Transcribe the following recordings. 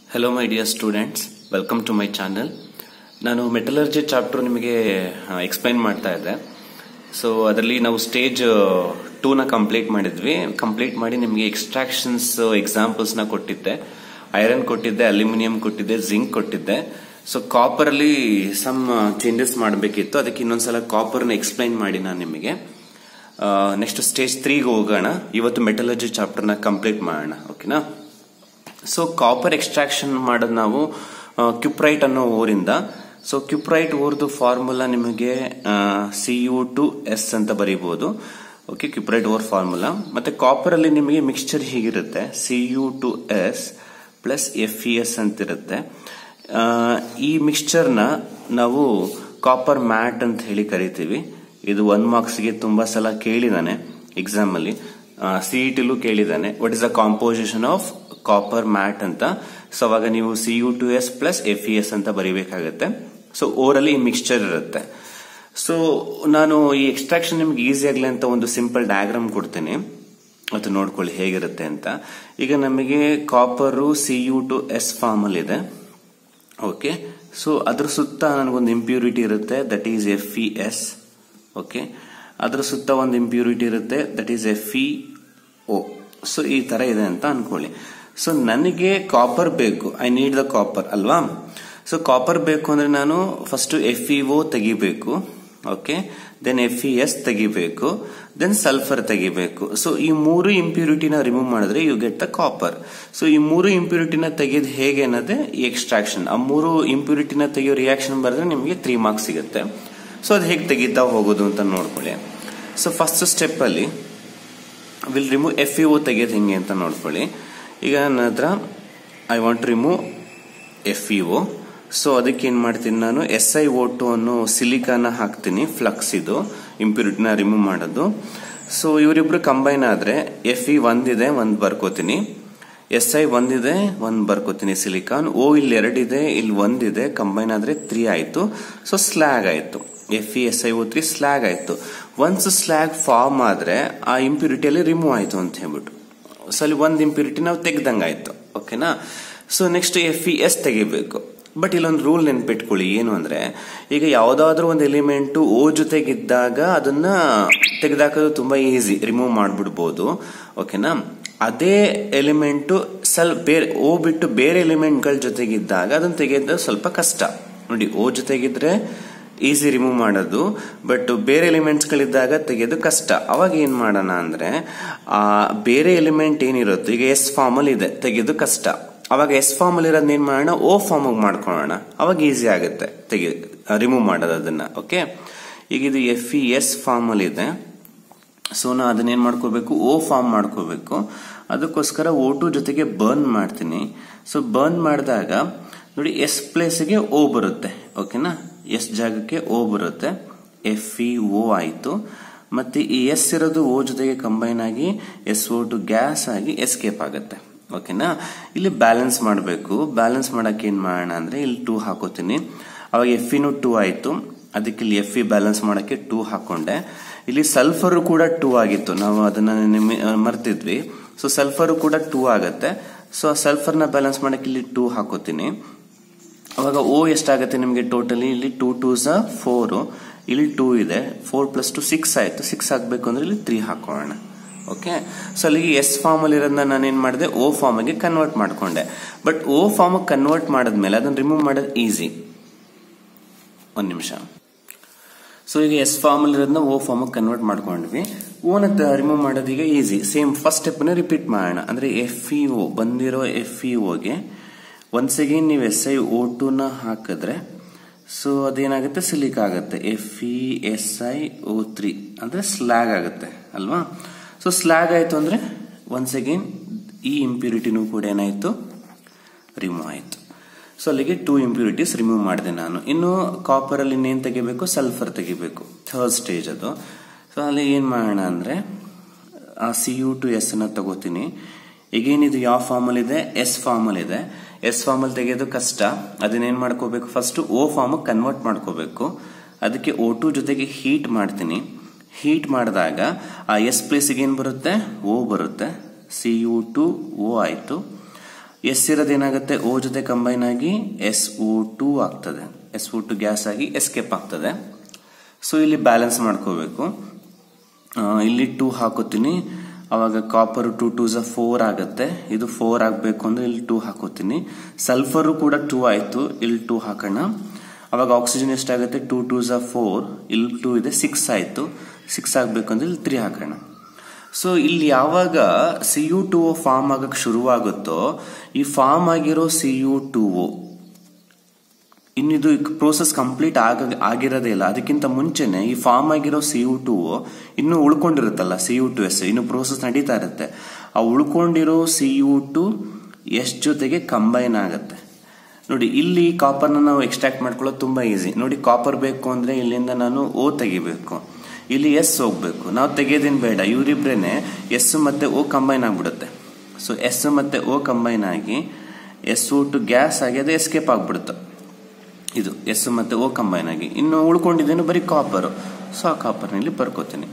hello my dear students welcome to my channel ನಾನು metallurgy chapter ನಿಮಗೆ explain ಮಾಡ್ತಾ ಇದ್ದೆ ಸೊ ಅದರಲ್ಲಿ ನಾವು ಸ್ಟೇಜ್ ಟೂನ ಕಂಪ್ಲೀಟ್ ಮಾಡಿದ್ವಿ ಕಂಪ್ಲೀಟ್ ಮಾಡಿ ನಿಮಗೆ ಎಕ್ಸ್ಟ್ರಾಕ್ಷನ್ಸ್ ಎಕ್ಸಾಂಪಲ್ಸ್ನ ಕೊಟ್ಟಿದ್ದೆ ಐರನ್ ಕೊಟ್ಟಿದ್ದೆ ಅಲ್ಯೂಮಿನಿಯಂ ಕೊಟ್ಟಿದ್ದೆ ಜಿಂಕ್ ಕೊಟ್ಟಿದ್ದೆ ಸೊ ಕಾಪರ್ ಅಲ್ಲಿ ಸಮ್ ಚೇಂಜಸ್ ಮಾಡಬೇಕಿತ್ತು ಅದಕ್ಕೆ ಇನ್ನೊಂದ್ಸಲ ಕಾಪರ್ನ ಎಕ್ಸ್ಪ್ಲೈನ್ ಮಾಡಿ ನಾನು ನಿಮಗೆ ನೆಕ್ಸ್ಟ್ ಸ್ಟೇಜ್ ತ್ರೀಗೆ ಹೋಗೋಣ ಇವತ್ತು ಮೆಟಲರ್ಜಿ ಚಾಪ್ಟರ್ನ ಕಂಪ್ಲೀಟ್ ಮಾಡೋಣ ಓಕೆನಾ ಸೊ ಕಾಪರ್ ಎಕ್ಸ್ಟ್ರಾಕ್ಷನ್ ಮಾಡೋದು ನಾವು ಕ್ಯುಪ್ರೈಟ್ ಅನ್ನೋ ಊರಿಂದ ಸೊ ಕ್ಯುಪ್ರೈಟ್ ಊರ್ದು ಫಾರ್ಮುಲಾ ನಿಮಗೆ ಸಿ ಯು ಟು ಎಸ್ ಅಂತ ಬರೀಬಹುದು ಓಕೆ ಕ್ಯುಪ್ರೈಟ್ ಓರ್ ಫಾರ್ಮುಲಾ ಮತ್ತೆ ಕಾಪರ್ ಅಲ್ಲಿ ನಿಮಗೆ ಮಿಕ್ಸ್ಚರ್ ಹೀಗಿರುತ್ತೆ C U two S plus F E S ಅಂತ ಇರುತ್ತೆ ಈ ಮಿಕ್ಸ್ಚರ್ನ ನಾವು ಕಾಪರ್ ಮ್ಯಾಟ್ ಅಂತ ಹೇಳಿ ಕರಿತೀವಿ ಇದು ಒನ್ ಮಾರ್ಕ್ಸ್ಗೆ ತುಂಬಾ ಸಲ ಕೇಳಿದಾನೆ ಎಕ್ಸಾಮ್ ಅಲ್ಲಿ ಸಿ ಇ ಟಿಲೂ ಕೇಳಿದಾನೆ what is the composition of copper matte ಅಂತ ಸೊ ಅವಾಗ ನೀವು C U two S plus F E S ಅಂತ ಬರೀಬೇಕಾಗತ್ತೆ ಸೊ ಓರಲ್ಲಿ ಈ ಮಿಕ್ಸ್ಚರ್ ಇರುತ್ತೆ ಸೊ ನಾನು ಈ ಎಕ್ಸ್ಟ್ರಾಕ್ಷನ್ ನಿಮ್ಗೆ ಈಸಿ ಆಗಲಿ ಅಂತ ಒಂದು ಸಿಂಪಲ್ ಡಯಾಗ್ರಾಮ್ ಕೊಡ್ತೀನಿ ಅದು ನೋಡ್ಕೊಳ್ಳಿ ಹೇಗಿರುತ್ತೆ ಅಂತ ಈಗ ನಮಗೆ copper C U two S form ಅಲ್ಲಿ ಇದೆ ಓಕೆ ಸೊ ಅದ್ರ ಸುತ್ತ ನನಗೊಂದು ಇಂಪ್ಯೂರಿಟಿ ಇರುತ್ತೆ that is F E S okay ಅದ್ರ ಸುತ್ತ ಒಂದು ಇಂಪ್ಯೂರಿಟಿ ಇರುತ್ತೆ that is F E O so ಈ ತರ ಇದೆ ಅಂತ ಅನ್ಕೊಳ್ಳಿ ಸೊ ನನಗೆ ಕಾಪರ್ ಬೇಕು ಐ ನೀಡ್ ದ ಕಾಪರ್ ಅಲ್ವಾ ಸೊ ಕಾಪರ್ ಬೇಕು ಅಂದ್ರೆ ನಾನು ಫಸ್ಟ್ ಎಫ್ ಇ ಓ ತೆಗಿಬೇಕು okay then F E S ತೆಗಿಬೇಕು ದೆನ್ ಸಲ್ಫರ್ ತೆಗಿಬೇಕು ಸೊ ಈ ಮೂರು ಇಂಪ್ಯೂರಿಟಿನ ರಿಮೂವ್ ಮಾಡಿದ್ರೆ you get the copper so ಈ ಮೂರು ಇಂಪ್ಯೂರಿಟಿನ ತೆಗೆದು ಹೇಗೆ ಅನ್ನೋದೇ ಈ ಎಕ್ಸ್ಟ್ರಾಕ್ಷನ್ ಆ ಮೂರು ಇಂಪ್ಯೂರಿಟಿನ ತೆಗೆಯೋ ರಿಯಾಕ್ಷನ್ ಬರೆದ್ರೆ ನಿಮಗೆ ತ್ರೀ ಮಾರ್ಕ್ಸ್ ಸಿಗುತ್ತೆ ಸೊ ಅದು ಹೇಗೆ ತೆಗಿತಾ ಹೋಗೋದು ಅಂತ ನೋಡ್ಕೊಳ್ಳಿ ಸೊ ಫಸ್ಟ್ ಸ್ಟೆಪ್ ಅಲ್ಲಿ will remove F E O ತೆಗೆಯೋದು ಹೆಂಗೆ ಅಂತ ನೋಡ್ಕೊಳ್ಳಿ ಈಗ ನನ್ನ ಹತ್ರ I want remove F E O so ಅದಕ್ಕೆ ಏನ್ ಮಾಡ್ತೀನಿ ನಾನು ಎಸ್ ಐ ಓ ಟು ಅನ್ನೋ ಸಿಲಿಕಾನ ಹಾಕ್ತೀನಿ ಫ್ಲಕ್ಸ್ ಇದು ಇಂಪ್ಯೂರಿಟಿನ ರಿಮೂವ್ ಮಾಡೋದು ಸೊ ಇವರಿಬ್ರು ಕಂಬೈನ್ ಆದ್ರೆ ಎಫ್ ಇ ಒಂದಿದೆ ಒಂದ್ ಬರ್ಕೋತೀನಿ ಎಸ್ ಐ ಒಂದಿದೆ ಒಂದ್ ಬರ್ಕೋತೀನಿ ಸಿಲಿಕಾನ್ ಓ ಇಲ್ಲಿ ಎರಡಿದೆ ಇಲ್ಲಿ ಒಂದಿದೆ ಕಂಬೈನ್ ಆದ್ರೆ ತ್ರೀ ಆಯ್ತು ಸೊ ಸ್ಲ್ಯಾಗ್ ಆಯ್ತು F E S I O three slag ಆಯ್ತು ಒನ್ಸ್ ಸ್ಲ್ಯಾಗ್ ಫಾರ್ಮ್ ಆದ್ರೆ ಆ ಇಂಪ್ಯೂರಿಟಿಯಲ್ಲಿ ರಿಮೂವ್ ಆಯ್ತು ಅಂತ ಹೇಳ್ಬಿಟ್ಟು ಸೊ ಅಲ್ಲಿ ಒಂದು ಇಂಪ್ಯೂರಿಟಿ ನಾವು ತೆಗ್ದಂಗಾಯ್ತು ಓಕೆನಾ so next F E S ತೆಗಿಬೇಕು ಬಟ್ ಇಲ್ಲೊಂದು ರೂಲ್ ನೆನ್ಪಿಟ್ಕೊಳ್ಳಿ ಏನು ಅಂದ್ರೆ ಈಗ ಯಾವ್ದಾದ್ರು ಒಂದು ಎಲಿಮೆಂಟ್ ಓ ಜೊತೆಗಿದ್ದಾಗ ಅದನ್ನ ತೆಗೆದಾಕೋದು ತುಂಬಾ ಈಸಿ ರಿಮೂವ್ ಮಾಡ್ಬಿಡ್ಬೋದು ಓಕೆನಾ ಅದೇ ಎಲಿಮೆಂಟ್ ಸ್ವಲ್ಪ ಬೇರೆ ಓ ಬಿಟ್ಟು ಬೇರೆ ಎಲಿಮೆಂಟ್ಗಳ ಜೊತೆಗಿದ್ದಾಗ ಅದನ್ನ ತೆಗೆಯೋದು ಸ್ವಲ್ಪ ಕಷ್ಟ ನೋಡಿ ಓ ಜೊತೆಗಿದ್ರೆ ಈಸಿ ರಿಮೂವ್ ಮಾಡೋದು ಬಟ್ ಬೇರೆ ಎಲಿಮೆಂಟ್ಸ್ ಗಳಿದ್ದಾಗ ತೆಗೆಯೋದು ಕಷ್ಟ ಅವಾಗ ಏನ್ ಮಾಡೋಣ ಅಂದ್ರೆ ಆ ಬೇರೆ ಎಲಿಮೆಂಟ್ ಏನಿರುತ್ತೆ ಈಗ ಎಸ್ ಫಾರ್ಮ್ ಅಲ್ಲಿ ಇದೆ ತೆಗೆಯೋದು ಕಷ್ಟ ಅವಾಗ ಎಸ್ ಫಾರ್ಮ್ ಅಲ್ಲಿ ಇರೋದನ್ನ ಏನ್ ಮಾಡೋಣ ಓ ಫಾರ್ಮ್ ಮಾಡ್ಕೊಳ್ಳೋಣ ಅವಾಗ ಈಸಿ ಆಗುತ್ತೆ ತೆಗೆ ರಿಮೂವ್ ಮಾಡೋದು ಅದನ್ನ ಓಕೆ ಈಗ ಇದು ಎಫ್ ಇ ಎಸ್ ಫಾರ್ಮ್ ಅಲ್ಲಿ ಇದೆ ಸೊ ನಾ ಅದನ್ನೇನ್ ಮಾಡ್ಕೋಬೇಕು ಓ ಫಾರ್ಮ್ ಮಾಡ್ಕೋಬೇಕು ಅದಕ್ಕೋಸ್ಕರ ಓ ಟು ಜೊತೆಗೆ ಬರ್ನ್ ಮಾಡ್ತೀನಿ ಸೊ ಬರ್ನ್ ಮಾಡಿದಾಗ ನೋಡಿ ಎಸ್ ಪ್ಲೇಸ್ಗೆ ಓ ಬರುತ್ತೆ ಓಕೆನಾ ಎಸ್ ಜಾಗಕ್ಕೆ ಓ ಬರುತ್ತೆ ಎಫ್ ಇ ಓ ಆಯ್ತು ಮತ್ತೆ ಈ ಎಸ್ ಇರೋದು ಓ ಜೊತೆಗೆ ಕಂಬೈನ್ ಆಗಿ ಎಸ್ ಓ ಟು ಗ್ಯಾಸ್ ಆಗಿ ಎಸ್ಕೇಪ್ ಆಗುತ್ತೆ ಓಕೆನಾ ಇಲ್ಲಿ ಬ್ಯಾಲೆನ್ಸ್ ಮಾಡಬೇಕು ಬ್ಯಾಲೆನ್ಸ್ ಮಾಡಕ್ಕೆ ಏನ್ ಮಾಡೋಣ ಅಂದ್ರೆ ಇಲ್ಲಿ ಟೂ ಹಾಕೋತೀನಿ ಅವಾಗ ಎಫ್ ಇನು ಟೂ ಆಯ್ತು ಅದಕ್ಕೆ ಇಲ್ಲಿ ಎಫ್ ಇ ಬ್ಯಾಲೆನ್ಸ್ ಮಾಡಕ್ಕೆ ಟೂ ಹಾಕೊಂಡೆ ಇಲ್ಲಿ ಸಲ್ಫರ್ ಕೂಡ ಟೂ ಆಗಿತ್ತು ನಾವು ಅದನ್ನ ಮರ್ತಿದ್ವಿ ಸೊ ಸಲ್ಫರ್ ಕೂಡ ಟೂ ಆಗತ್ತೆ ಸೊ ಸಲ್ಫರ್ನ ಬ್ಯಾಲೆನ್ಸ್ ಮಾಡಕ್ಕೆ ಇಲ್ಲಿ ಟೂ ಹಾಕೋತೀನಿ ಅವಾಗ ಓ ಎಷ್ಟಾಗುತ್ತೆ ನಿಮಗೆ ಟೋಟಲಿ ಇಲ್ಲಿ ಟೂ ಟೂ ಸ ಫೋರ್ ಇಲ್ಲಿ ಟೂ ಇದೆ ಫೋರ್ ಪ್ಲಸ್ ಟು ಸಿಕ್ಸ್ ಆಯ್ತು ಸಿಕ್ಸ್ ಹಾಕ್ಬೇಕು ಅಂದ್ರೆ ಇಲ್ಲಿ ತ್ರೀ ಹಾಕೋಣ ಓಕೆ ಸೊ ಅಲ್ಲಿಗೆ ಎಸ್ ಫಾರ್ಮ್ ಅಲ್ಲಿ ಇರೋದನ್ನ ನಾನು ಏನ್ ಮಾಡಿದೆ ಓ ಫಾರ್ಮ್ ಗೆ ಕನ್ವರ್ಟ್ ಮಾಡ್ಕೊಂಡೆ ಬಟ್ ಓ ಫಾರ್ಮ್ ಕನ್ವರ್ಟ್ ಮಾಡಿದ್ಮೇಲೆ ಅದನ್ನ ರಿಮೂವ್ ಮಾಡೋದು ಈಸಿ ಒಂದ್ ನಿಮಿಷ ಸೊ ಈಗ ಎಸ್ ಫಾರ್ಮ್ ಅಲ್ಲಿ ಇರೋದನ್ನ ಓ ಫಾರ್ಮ್ ಕನ್ವರ್ಟ್ ಮಾಡ್ಕೊಂಡ್ವಿ ಓನ ರಿಮೂವ್ ಮಾಡೋದು ಈಗ ಈಸಿ ಸೇಮ್ ಫಸ್ಟ್ ಸ್ಟೆಪ್ ನ ರಿಪೀಟ್ ಮಾಡೋಣ ಅಂದ್ರೆ ಎಫ್ ಇ ಓ ಬಂದಿರೋ ಎಫ್ ಇ ಓಗೆ ಒನ್ಸ್ ಅಗೇನ್ ನೀವು ಎಸ್ ಐ ಓ ಟೂನ ಹಾಕಿದ್ರೆ ಸೊ ಅದೇನಾಗುತ್ತೆ ಸಿಲಿಕ್ ಆಗುತ್ತೆ F E S I O three ಅಂದ್ರೆ ಸ್ಲ್ಯಾಗ್ ಆಗುತ್ತೆ ಅಲ್ವಾ ಸೊ ಸ್ಲ್ಯಾಗ್ ಆಯ್ತು ಅಂದ್ರೆ ಒನ್ಸ್ ಅಗೇನ್ ಈ ಇಂಪ್ಯೂರಿಟಿನೂ ಕೂಡ ಏನಾಯ್ತು ರಿಮೂವ್ ಆಯ್ತು ಸೊ ಅಲ್ಲಿಗೆ ಟೂ ಇಂಪ್ಯೂರಿಟೀಸ್ ರಿಮೂವ್ ಮಾಡಿದೆ ನಾನು ಇನ್ನು ಕಾಪರ್ ಅಲ್ಲಿ ಇನ್ನೇನು ತೆಗಿಬೇಕು ಸಲ್ಫರ್ ತೆಗಿಬೇಕು ಥರ್ಡ್ ಸ್ಟೇಜ್ ಅದು ಸೊ ಅಲ್ಲಿ ಏನ್ ಮಾಡೋಣ ಅಂದ್ರೆ ಆ ಸಿ ಯು ಟು ಎಸ್ ಅನ್ನ ತಗೋತೀನಿ ಈಗೇನ್ ಇದು ಯಾವ ಫಾರ್ಮ್ ಅಲ್ಲಿ ಇದೆ ಎಸ್ ಫಾರ್ಮ್ ಅಲ್ಲಿ ಇದೆ ಎಸ್ ಫಾರ್ಮ್ ಅಲ್ಲಿ ತೆಗೆಯೋದು ಕಷ್ಟ ಅದನ್ನೇನ್ ಮಾಡ್ಕೋಬೇಕು ಫಸ್ಟ್ ಓ ಫಾರ್ಮ್ ಕನ್ವರ್ಟ್ ಮಾಡ್ಕೋಬೇಕು ಅದಕ್ಕೆ ಓ ಟು ಜೊತೆಗೆ ಹೀಟ್ ಮಾಡ್ತೀನಿ ಹೀಟ್ ಮಾಡಿದಾಗ ಆ ಎಸ್ ಪ್ಲೇಸಿಗೆ ಏನ್ ಬರುತ್ತೆ ಓ ಬರುತ್ತೆ ಸಿ ಯು ಟು ಓ ಆಯ್ತು ಎಸ್ ಇರೋದು ಏನಾಗುತ್ತೆ ಓ ಜೊತೆ ಕಂಬೈನ್ ಆಗಿ ಎಸ್ ಓ ಟೂ ಆಗ್ತದೆ ಎಸ್ ಓ ಟು ಗ್ಯಾಸ್ ಆಗಿ ಎಸ್ಕೇಪ್ ಆಗ್ತದೆ ಸೊ ಇಲ್ಲಿ ಬ್ಯಾಲೆನ್ಸ್ ಮಾಡ್ಕೋಬೇಕು ಆ, ಇಲ್ಲಿ ಟೂ ಹಾಕೋತೀನಿ ಅವಾಗ copper two twos four ಆಗುತ್ತೆ ಇದು ಫೋರ್ ಆಗಬೇಕು ಅಂದ್ರೆ ಇಲ್ಲಿ ಟೂ ಹಾಕೋತೀನಿ ಸಲ್ಫರು ಕೂಡ ಟೂ ಆಯ್ತು ಇಲ್ಲಿ ಟೂ ಹಾಕೋಣ ಅವಾಗ ಆಕ್ಸಿಜನ್ ಎಷ್ಟಾಗುತ್ತೆ ಟೂ ಟೂ ಝ ಫೋರ್ ಇಲ್ಲಿ ಟೂ ಇದೆ ಸಿಕ್ಸ್ ಆಯ್ತು ಸಿಕ್ಸ್ ಆಗಬೇಕು ಅಂದ್ರೆ ಇಲ್ಲಿ ತ್ರೀ ಹಾಕೋಣ ಸೊ ಇಲ್ಲಿ ಯಾವಾಗ C U two O form ಆಗಕ್ಕೆ ಶುರುವಾಗುತ್ತೋ ಈ ಫಾರ್ಮ್ ಆಗಿರೋ ಸಿ ಯು ಟು ಓ ಇನ್ನಿದು ಪ್ರೋಸೆಸ್ ಕಂಪ್ಲೀಟ್ ಆಗ ಆಗಿರೋದೇ ಇಲ್ಲ ಅದಕ್ಕಿಂತ ಮುಂಚೆನೆ ಈ ಫಾರ್ಮ್ ಆಗಿರೋ ಸಿ ಯು ಟು ಇನ್ನು ಉಳ್ಕೊಂಡಿರುತ್ತಲ್ಲ ಸಿ ಯು ಟು ಎಸ್ ಇನ್ನು ಪ್ರೋಸೆಸ್ ನಡೀತಾ ಇರುತ್ತೆ ಆ ಉಳ್ಕೊಂಡಿರೋ ಸಿ ಯು ಟು ಎಸ್ ಜೊತೆಗೆ ಕಂಬೈನ್ ಆಗುತ್ತೆ ನೋಡಿ ಇಲ್ಲಿ ಕಾಪರ್ನ ನಾವು ಎಕ್ಸ್ಟ್ರಾಕ್ಟ್ ಮಾಡ್ಕೊಳ್ಳೋದು ತುಂಬಾ ಈಸಿ ನೋಡಿ ಕಾಪರ್ ಬೇಕು ಅಂದ್ರೆ ಇಲ್ಲಿಂದ ನಾನು ಓ ತೆಗಿಬೇಕು ಇಲ್ಲಿ ಎಸ್ ಹೋಗ್ಬೇಕು ನಾವು ತೆಗೆಯೋದೇನು ಬೇಡ ಇವರಿಬ್ರೇನೆ ಎಸ್ ಮತ್ತೆ ಓ ಕಂಬೈನ್ ಆಗ್ಬಿಡುತ್ತೆ ಸೊ ಎಸ್ ಮತ್ತೆ ಓ ಕಂಬೈನ್ ಆಗಿ ಎಸ್ ಓ ಟು ಗ್ಯಾಸ್ ಆಗಿ ಅದು ಎಸ್ಕೇಪ್ ಆಗ್ಬಿಡುತ್ತೆ ಇದು ಎಸ್ ಮತ್ತೆ ಓ ಕಂಬೈನ್ ಆಗಿ ಇನ್ನು ಉಳ್ಕೊಂಡಿದ್ದೇನು ಬರೀ ಕಾಪರ್ ಸೊ ಆ ಕಾಪರ್ನಲ್ಲಿ ಬರ್ಕೋತೀನಿ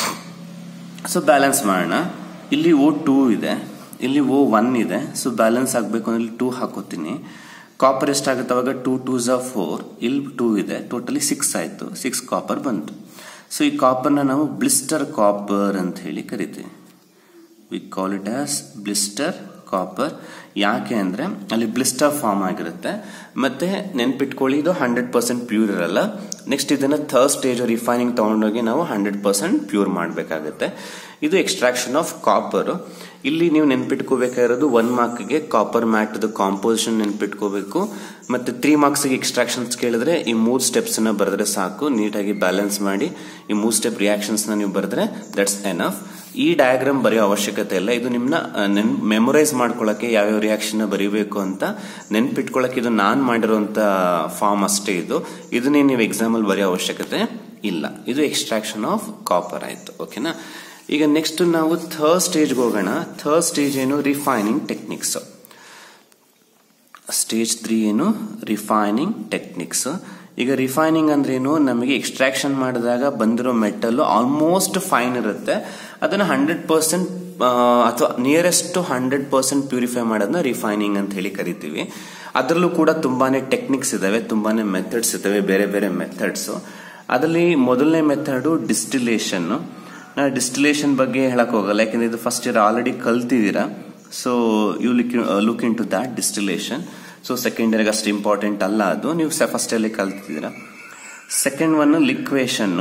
ಸೊ ಬ್ಯಾಲೆನ್ಸ್ ಮಾಡೋಣ ಇಲ್ಲಿ ಓ ಟೂ ಇದೆ ಇಲ್ಲಿ ಓ ಒನ್ ಇದೆ ಸೊ ಬ್ಯಾಲೆನ್ಸ್ ಆಗಬೇಕು ಅಂದ್ರೆ ಇಲ್ಲಿ ಟೂ ಹಾಕೋತೀನಿ ಕಾಪರ್ ಎಷ್ಟಾಗುತ್ತೆ ಅವಾಗ ಟೂ ಟೂ ಝ ಫೋರ್ ಇಲ್ಲಿ ಟೂ ಇದೆ ಟೋಟಲಿ ಸಿಕ್ಸ್ ಆಯಿತು ಸಿಕ್ಸ್ ಕಾಪರ್ ಬಂತು ಸೊ ಈ ಕಾಪರ್ನ ನಾವು ಬ್ಲಿಸ್ಟರ್ ಕಾಪರ್ ಅಂತ ಹೇಳಿ ಕರಿತೀವಿ we call it as blister copper ಯಾಕೆ ಅಂದ್ರೆ ಅಲ್ಲಿ ಬ್ಲಿಸ್ಟರ್ ಫಾರ್ಮ್ ಆಗಿರುತ್ತೆ ಮತ್ತೆ ನೆನ್ಪಿಟ್ಕೊಳ್ಳಿ ಇದು ಹಂಡ್ರೆಡ್ ಪರ್ಸೆಂಟ್ ಪ್ಯೂರ್ ಇರಲ್ಲ ನೆಕ್ಸ್ಟ್ ಇದನ್ನ ಥರ್ಡ್ ಸ್ಟೇಜ್ ರಿಫೈನಿಂಗ್ ತಗೊಂಡೋಗಿ ನಾವು ಹಂಡ್ರೆಡ್ ಪರ್ಸೆಂಟ್ ಪ್ಯೂರ್ ಮಾಡಬೇಕಾಗುತ್ತೆ ಇದು ಎಕ್ಸ್ಟ್ರಾಕ್ಷನ್ ಆಫ್ ಕಾಪರ್ ಇಲ್ಲಿ ನೀವು ನೆನ್ಪಿಟ್ಕೋಬೇಕಾಗಿರೋದು ಒನ್ ಮಾರ್ಕ್ಗೆ ಕಾಪರ್ ಮ್ಯಾಟ್ ಕಾಂಪೋಸಿಷನ್ ನೆನ್ಪಿಟ್ಕೋಬೇಕು ಮತ್ತೆ ತ್ರೀ ಮಾರ್ಕ್ಸ್ಗೆ ಎಕ್ಸ್ಟ್ರಾಕ್ಷನ್ಸ್ ಕೇಳಿದ್ರೆ ಈ ಮೂರು ಸ್ಟೆಪ್ಸ್ ನ ಬರೆದ್ರೆ ಸಾಕು ನೀಟಾಗಿ ಬ್ಯಾಲೆನ್ಸ್ ಮಾಡಿ ಈ ಮೂರು ಸ್ಟೆಪ್ ರಿಯಾಕ್ಷನ್ಸ್ ನ ನೀವು ಬರೆದ್ರೆ ದಟ್ಸ್ ಎನಫ್ ಈ ಡಯಾಗ್ರಾಮ್ ಬರೆಯೋ ಅವಶ್ಯಕತೆ ಇಲ್ಲ ಇದು ನಿಮ್ನ ನೆನ್ ಮೆಮೊರೈಸ್ ಮಾಡ್ಕೊಳ್ಳಕ್ಕೆ ಯಾವ್ಯಾವ ರಿಯಾಕ್ಷನ್ ಬರೀಬೇಕು ಅಂತ ನೆನ್ಪಿಟ್ಕೊಳ್ಳಕ್ಕೆ ಇದು ನಾನ್ ಮಾಡಿರುವಂತ ಫಾರ್ಮ್ ಅಷ್ಟೇ ಇದು ಇದನ್ನೇ ನೀವು ಎಕ್ಸಾಮ್ ಅಲ್ಲಿ ಬರೆಯೋ ಅವಶ್ಯಕತೆ ಇಲ್ಲ ಇದು ಎಕ್ಸ್ಟ್ರಾಕ್ಷನ್ ಆಫ್ ಕಾಪರ್ ಆಯ್ತು ಓಕೆನಾ ಈಗ ನೆಕ್ಸ್ಟ್ ನಾವು ಥರ್ಡ್ ಸ್ಟೇಜ್ಗೆ ಹೋಗೋಣ ಥರ್ಡ್ ಸ್ಟೇಜ್ ಏನು ರಿಫೈನಿಂಗ್ ಟೆಕ್ನಿಕ್ಸ್ ಸ್ಟೇಜ್ ತ್ರೀ ಏನು ರಿಫೈನಿಂಗ್ ಟೆಕ್ನಿಕ್ಸ್ ಈಗ ರಿಫೈನಿಂಗ್ ಅಂದ್ರೆ ಏನು ನಮಗೆ ಎಕ್ಸ್ಟ್ರಾಕ್ಷನ್ ಮಾಡಿದಾಗ ಬಂದಿರೋ ಮೆಟಲ್ ಆಲ್ಮೋಸ್ಟ್ ಫೈನ್ ಇರುತ್ತೆ ಅದನ್ನ ಹಂಡ್ರೆಡ್ ಪರ್ಸೆಂಟ್ ಅಥವಾ ನಿಯರೆಸ್ಟ್ ಹಂಡ್ರೆಡ್ ಪರ್ಸೆಂಟ್ ಪ್ಯೂರಿಫೈ ಮಾಡೋದನ್ನ ರಿಫೈನಿಂಗ್ ಅಂತ ಹೇಳಿ ಕರಿತೀವಿ ಅದರಲ್ಲೂ ಕೂಡ ತುಂಬಾನೇ ಟೆಕ್ನಿಕ್ಸ್ ಇದಾವೆ ತುಂಬಾನೇ ಮೆಥಡ್ಸ್ ಇದಾವೆ ಬೇರೆ ಬೇರೆ ಮೆಥಡ್ಸ್ ಅದರಲ್ಲಿ ಮೊದಲನೇ ಮೆಥಡ್ ಡಿಸ್ಟಿಲೇಷನ್ ನಾ ಡಿಸ್ಟಿಲೇಷನ್ ಬಗ್ಗೆ ಹೇಳಕ್ ಹೋಗಲ್ಲ ಯಾಕಂದ್ರೆ ಇದು ಫಸ್ಟ್ ಇಯರ್ ಆಲ್ರೆಡಿ ಕಲ್ತಿದ್ದೀರಾ so you lick look into that distillation so second ಇಯರ್ಗೆ ಅಷ್ಟು ಇಂಪಾರ್ಟೆಂಟ್ ಅಲ್ಲ ಅದು ನೀವು ಫಸ್ಟ್ ಅಲ್ಲಿ ಕಲ್ತಿದ್ದೀರಾ second one liquation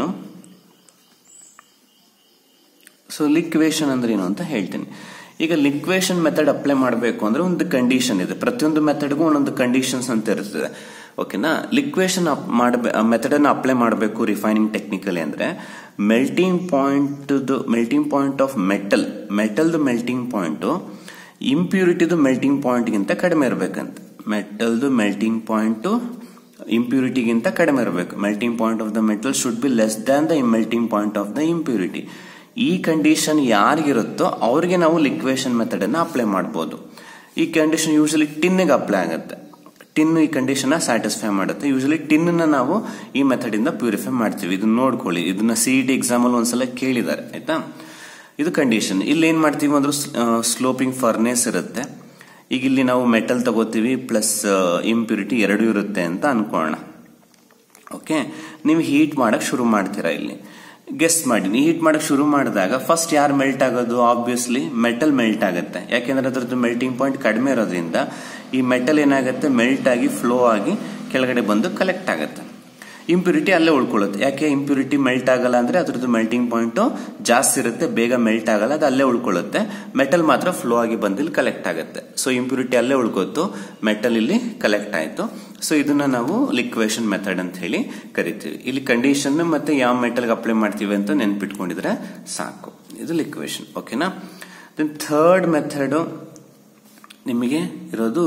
so liquation ಅಂದ್ರೆ ಏನು ಅಂತ ಹೇಳ್ತೀನಿ ಈಗ ಲಿಕ್ವೇಷನ್ ಮೆಥಡ್ ಅಪ್ಲೈ ಮಾಡಬೇಕು ಅಂದ್ರೆ ಒಂದು ಕಂಡೀಷನ್ ಇದೆ ಪ್ರತಿಯೊಂದು ಮೆಥಡ್ಗೂ ಒಂದೊಂದು ಕಂಡೀಷನ್ಸ್ ಅಂತ ಇರ್ತದೆ ಓಕೆನಾ ಲಿಕ್ವೇಷನ್ ಮಾಡಬೇ ಮೆಥಡ್ ಅನ್ನು ಅಪ್ಲೈ ಮಾಡಬೇಕು ರಿಫೈನಿಂಗ್ ಟೆಕ್ನಿಕಲಿ ಅಂದ್ರೆ melting point melting point of metal ಮೆಟಲ್ದು ಮೆಲ್ಟಿಂಗ್ ಪಾಯಿಂಟ್ ಇಂಪ್ಯೂರಿಟಿದು ಮೆಲ್ಟಿಂಗ್ ಪಾಯಿಂಟ್ಗಿಂತ ಕಡಿಮೆ ಇರಬೇಕಂತ ಮೆಟಲ್ದು ಮೆಲ್ಟಿಂಗ್ ಪಾಯಿಂಟ್ ಇಂಪ್ಯೂರಿಟಿಗಿಂತ ಕಡಿಮೆ ಇರಬೇಕು melting point of the metal should be less than the melting point of the impurity ಈ ಕಂಡೀಷನ್ ಯಾರಿಗಿರುತ್ತೋ ಅವ್ರಿಗೆ ನಾವು ಲಿಕ್ವೇಷನ್ ಮೆಥಡ್ ಅನ್ನ ಅಪ್ಲೈ ಮಾಡಬಹುದು ಈ ಕಂಡೀಷನ್ ಯೂಶಲಿ ಟಿನ್ಗೆ ಅಪ್ಲೈ ಆಗುತ್ತೆ ಟಿನ್ ಈ ಕಂಡೀಷನ್ ಸ್ಯಾಟಿಸ್ಫೈ ಮಾಡುತ್ತೆ ಯೂಶಲಿ ಟಿನ್ ನಾವು ಈ ಮೆಥಡ್ ಇಂದ ಪ್ಯೂರಿಫೈ ಮಾಡ್ತೀವಿ ಇದನ್ನ ನೋಡ್ಕೊಳ್ಳಿ ಇದನ್ನ ಸಿ ಟಿ ಎಕ್ಸಾಮ್ ಅಲ್ಲಿ ಒಂದ್ಸಲ ಕೇಳಿದ್ದಾರೆ ಆಯ್ತಾ ಇದು ಕಂಡೀಷನ್ ಇಲ್ಲಿ ಏನ್ ಮಾಡ್ತೀವಿ ಅಂದ್ರೆ ಸ್ಲೋಪಿಂಗ್ ಫರ್ನೇಸ್ ಇರುತ್ತೆ ಈಗ ಇಲ್ಲಿ ನಾವು ಮೆಟಲ್ ತಗೋತೀವಿ ಪ್ಲಸ್ ಇಂಪ್ಯೂರಿಟಿ ಎರಡು ಇರುತ್ತೆ ಅಂತ ಅನ್ಕೊಳ್ಳೋಣ ಓಕೆ ನೀವು ಹೀಟ್ ಮಾಡಕ್ ಶುರು ಮಾಡ್ತೀರಾ ಇಲ್ಲಿ ಗೆಸ್ಟ್ ಮಾಡಿ ಹೀಟ್ ಮಾಡಕ್ ಶುರು ಮಾಡಿದಾಗ ಫಸ್ಟ್ ಯಾರು ಮೆಲ್ಟ್ ಆಗೋದು ಆಬ್ವಿಯಸ್ಲಿ ಮೆಟಲ್ ಮೆಲ್ಟ್ ಆಗುತ್ತೆ ಯಾಕೆಂದ್ರೆ ಅದರದ್ದು ಮೆಲ್ಟಿಂಗ್ ಪಾಯಿಂಟ್ ಕಡಿಮೆ ಇರೋದ್ರಿಂದ ಈ ಮೆಟಲ್ ಏನಾಗುತ್ತೆ ಮೆಲ್ಟ್ ಆಗಿ ಫ್ಲೋ ಆಗಿ ಕೆಳಗಡೆ ಬಂದು ಕಲೆಕ್ಟ್ ಆಗುತ್ತೆ ಇಂಪ್ಯೂರಿಟಿ ಅಲ್ಲೇ ಉಳ್ಕೊಳ್ಳುತ್ತೆ ಯಾಕೆ ಇಂಪ್ಯೂರಿಟಿ ಮೆಲ್ಟ್ ಆಗಲ್ಲ ಅಂದ್ರೆ ಅದ್ರದ್ದು ಮೆಲ್ಟಿಂಗ್ ಪಾಯಿಂಟ್ ಜಾಸ್ತಿ ಇರುತ್ತೆ ಬೇಗ ಮೆಲ್ಟ್ ಆಗಲ್ಲ ಅದು ಅಲ್ಲೇ ಉಳ್ಕೊಳ್ಳುತ್ತೆ ಮೆಟಲ್ ಮಾತ್ರ ಫ್ಲೋ ಆಗಿ ಬಂದು ಇಲ್ಲಿ ಕಲೆಕ್ಟ್ ಆಗುತ್ತೆ ಸೊ ಇಂಪ್ಯೂರಿಟಿ ಅಲ್ಲೇ ಉಳ್ಕೋತು ಮೆಟಲ್ ಇಲ್ಲಿ ಕಲೆಕ್ಟ್ ಆಯ್ತು ಸೊ ಇದನ್ನ ನಾವು ಲಿಕ್ವೇಷನ್ ಮೆಥಡ್ ಅಂತ ಹೇಳಿ ಕರಿತೀವಿ ಇಲ್ಲಿ ಕಂಡೀಷನ್ ಮತ್ತೆ ಯಾವ ಮೆಟಲ್ಗೆ ಅಪ್ಲೈ ಮಾಡ್ತೀವಿ ಅಂತ ನೆನ್ಪಿಟ್ಕೊಂಡಿದ್ರೆ ಸಾಕು ಇದು ಲಿಕ್ವೇಷನ್ ಓಕೆನಾ ದೆನ್ ಥರ್ಡ್ ಮೆಥಡ್ ನಿಮಗೆ ಇರೋದು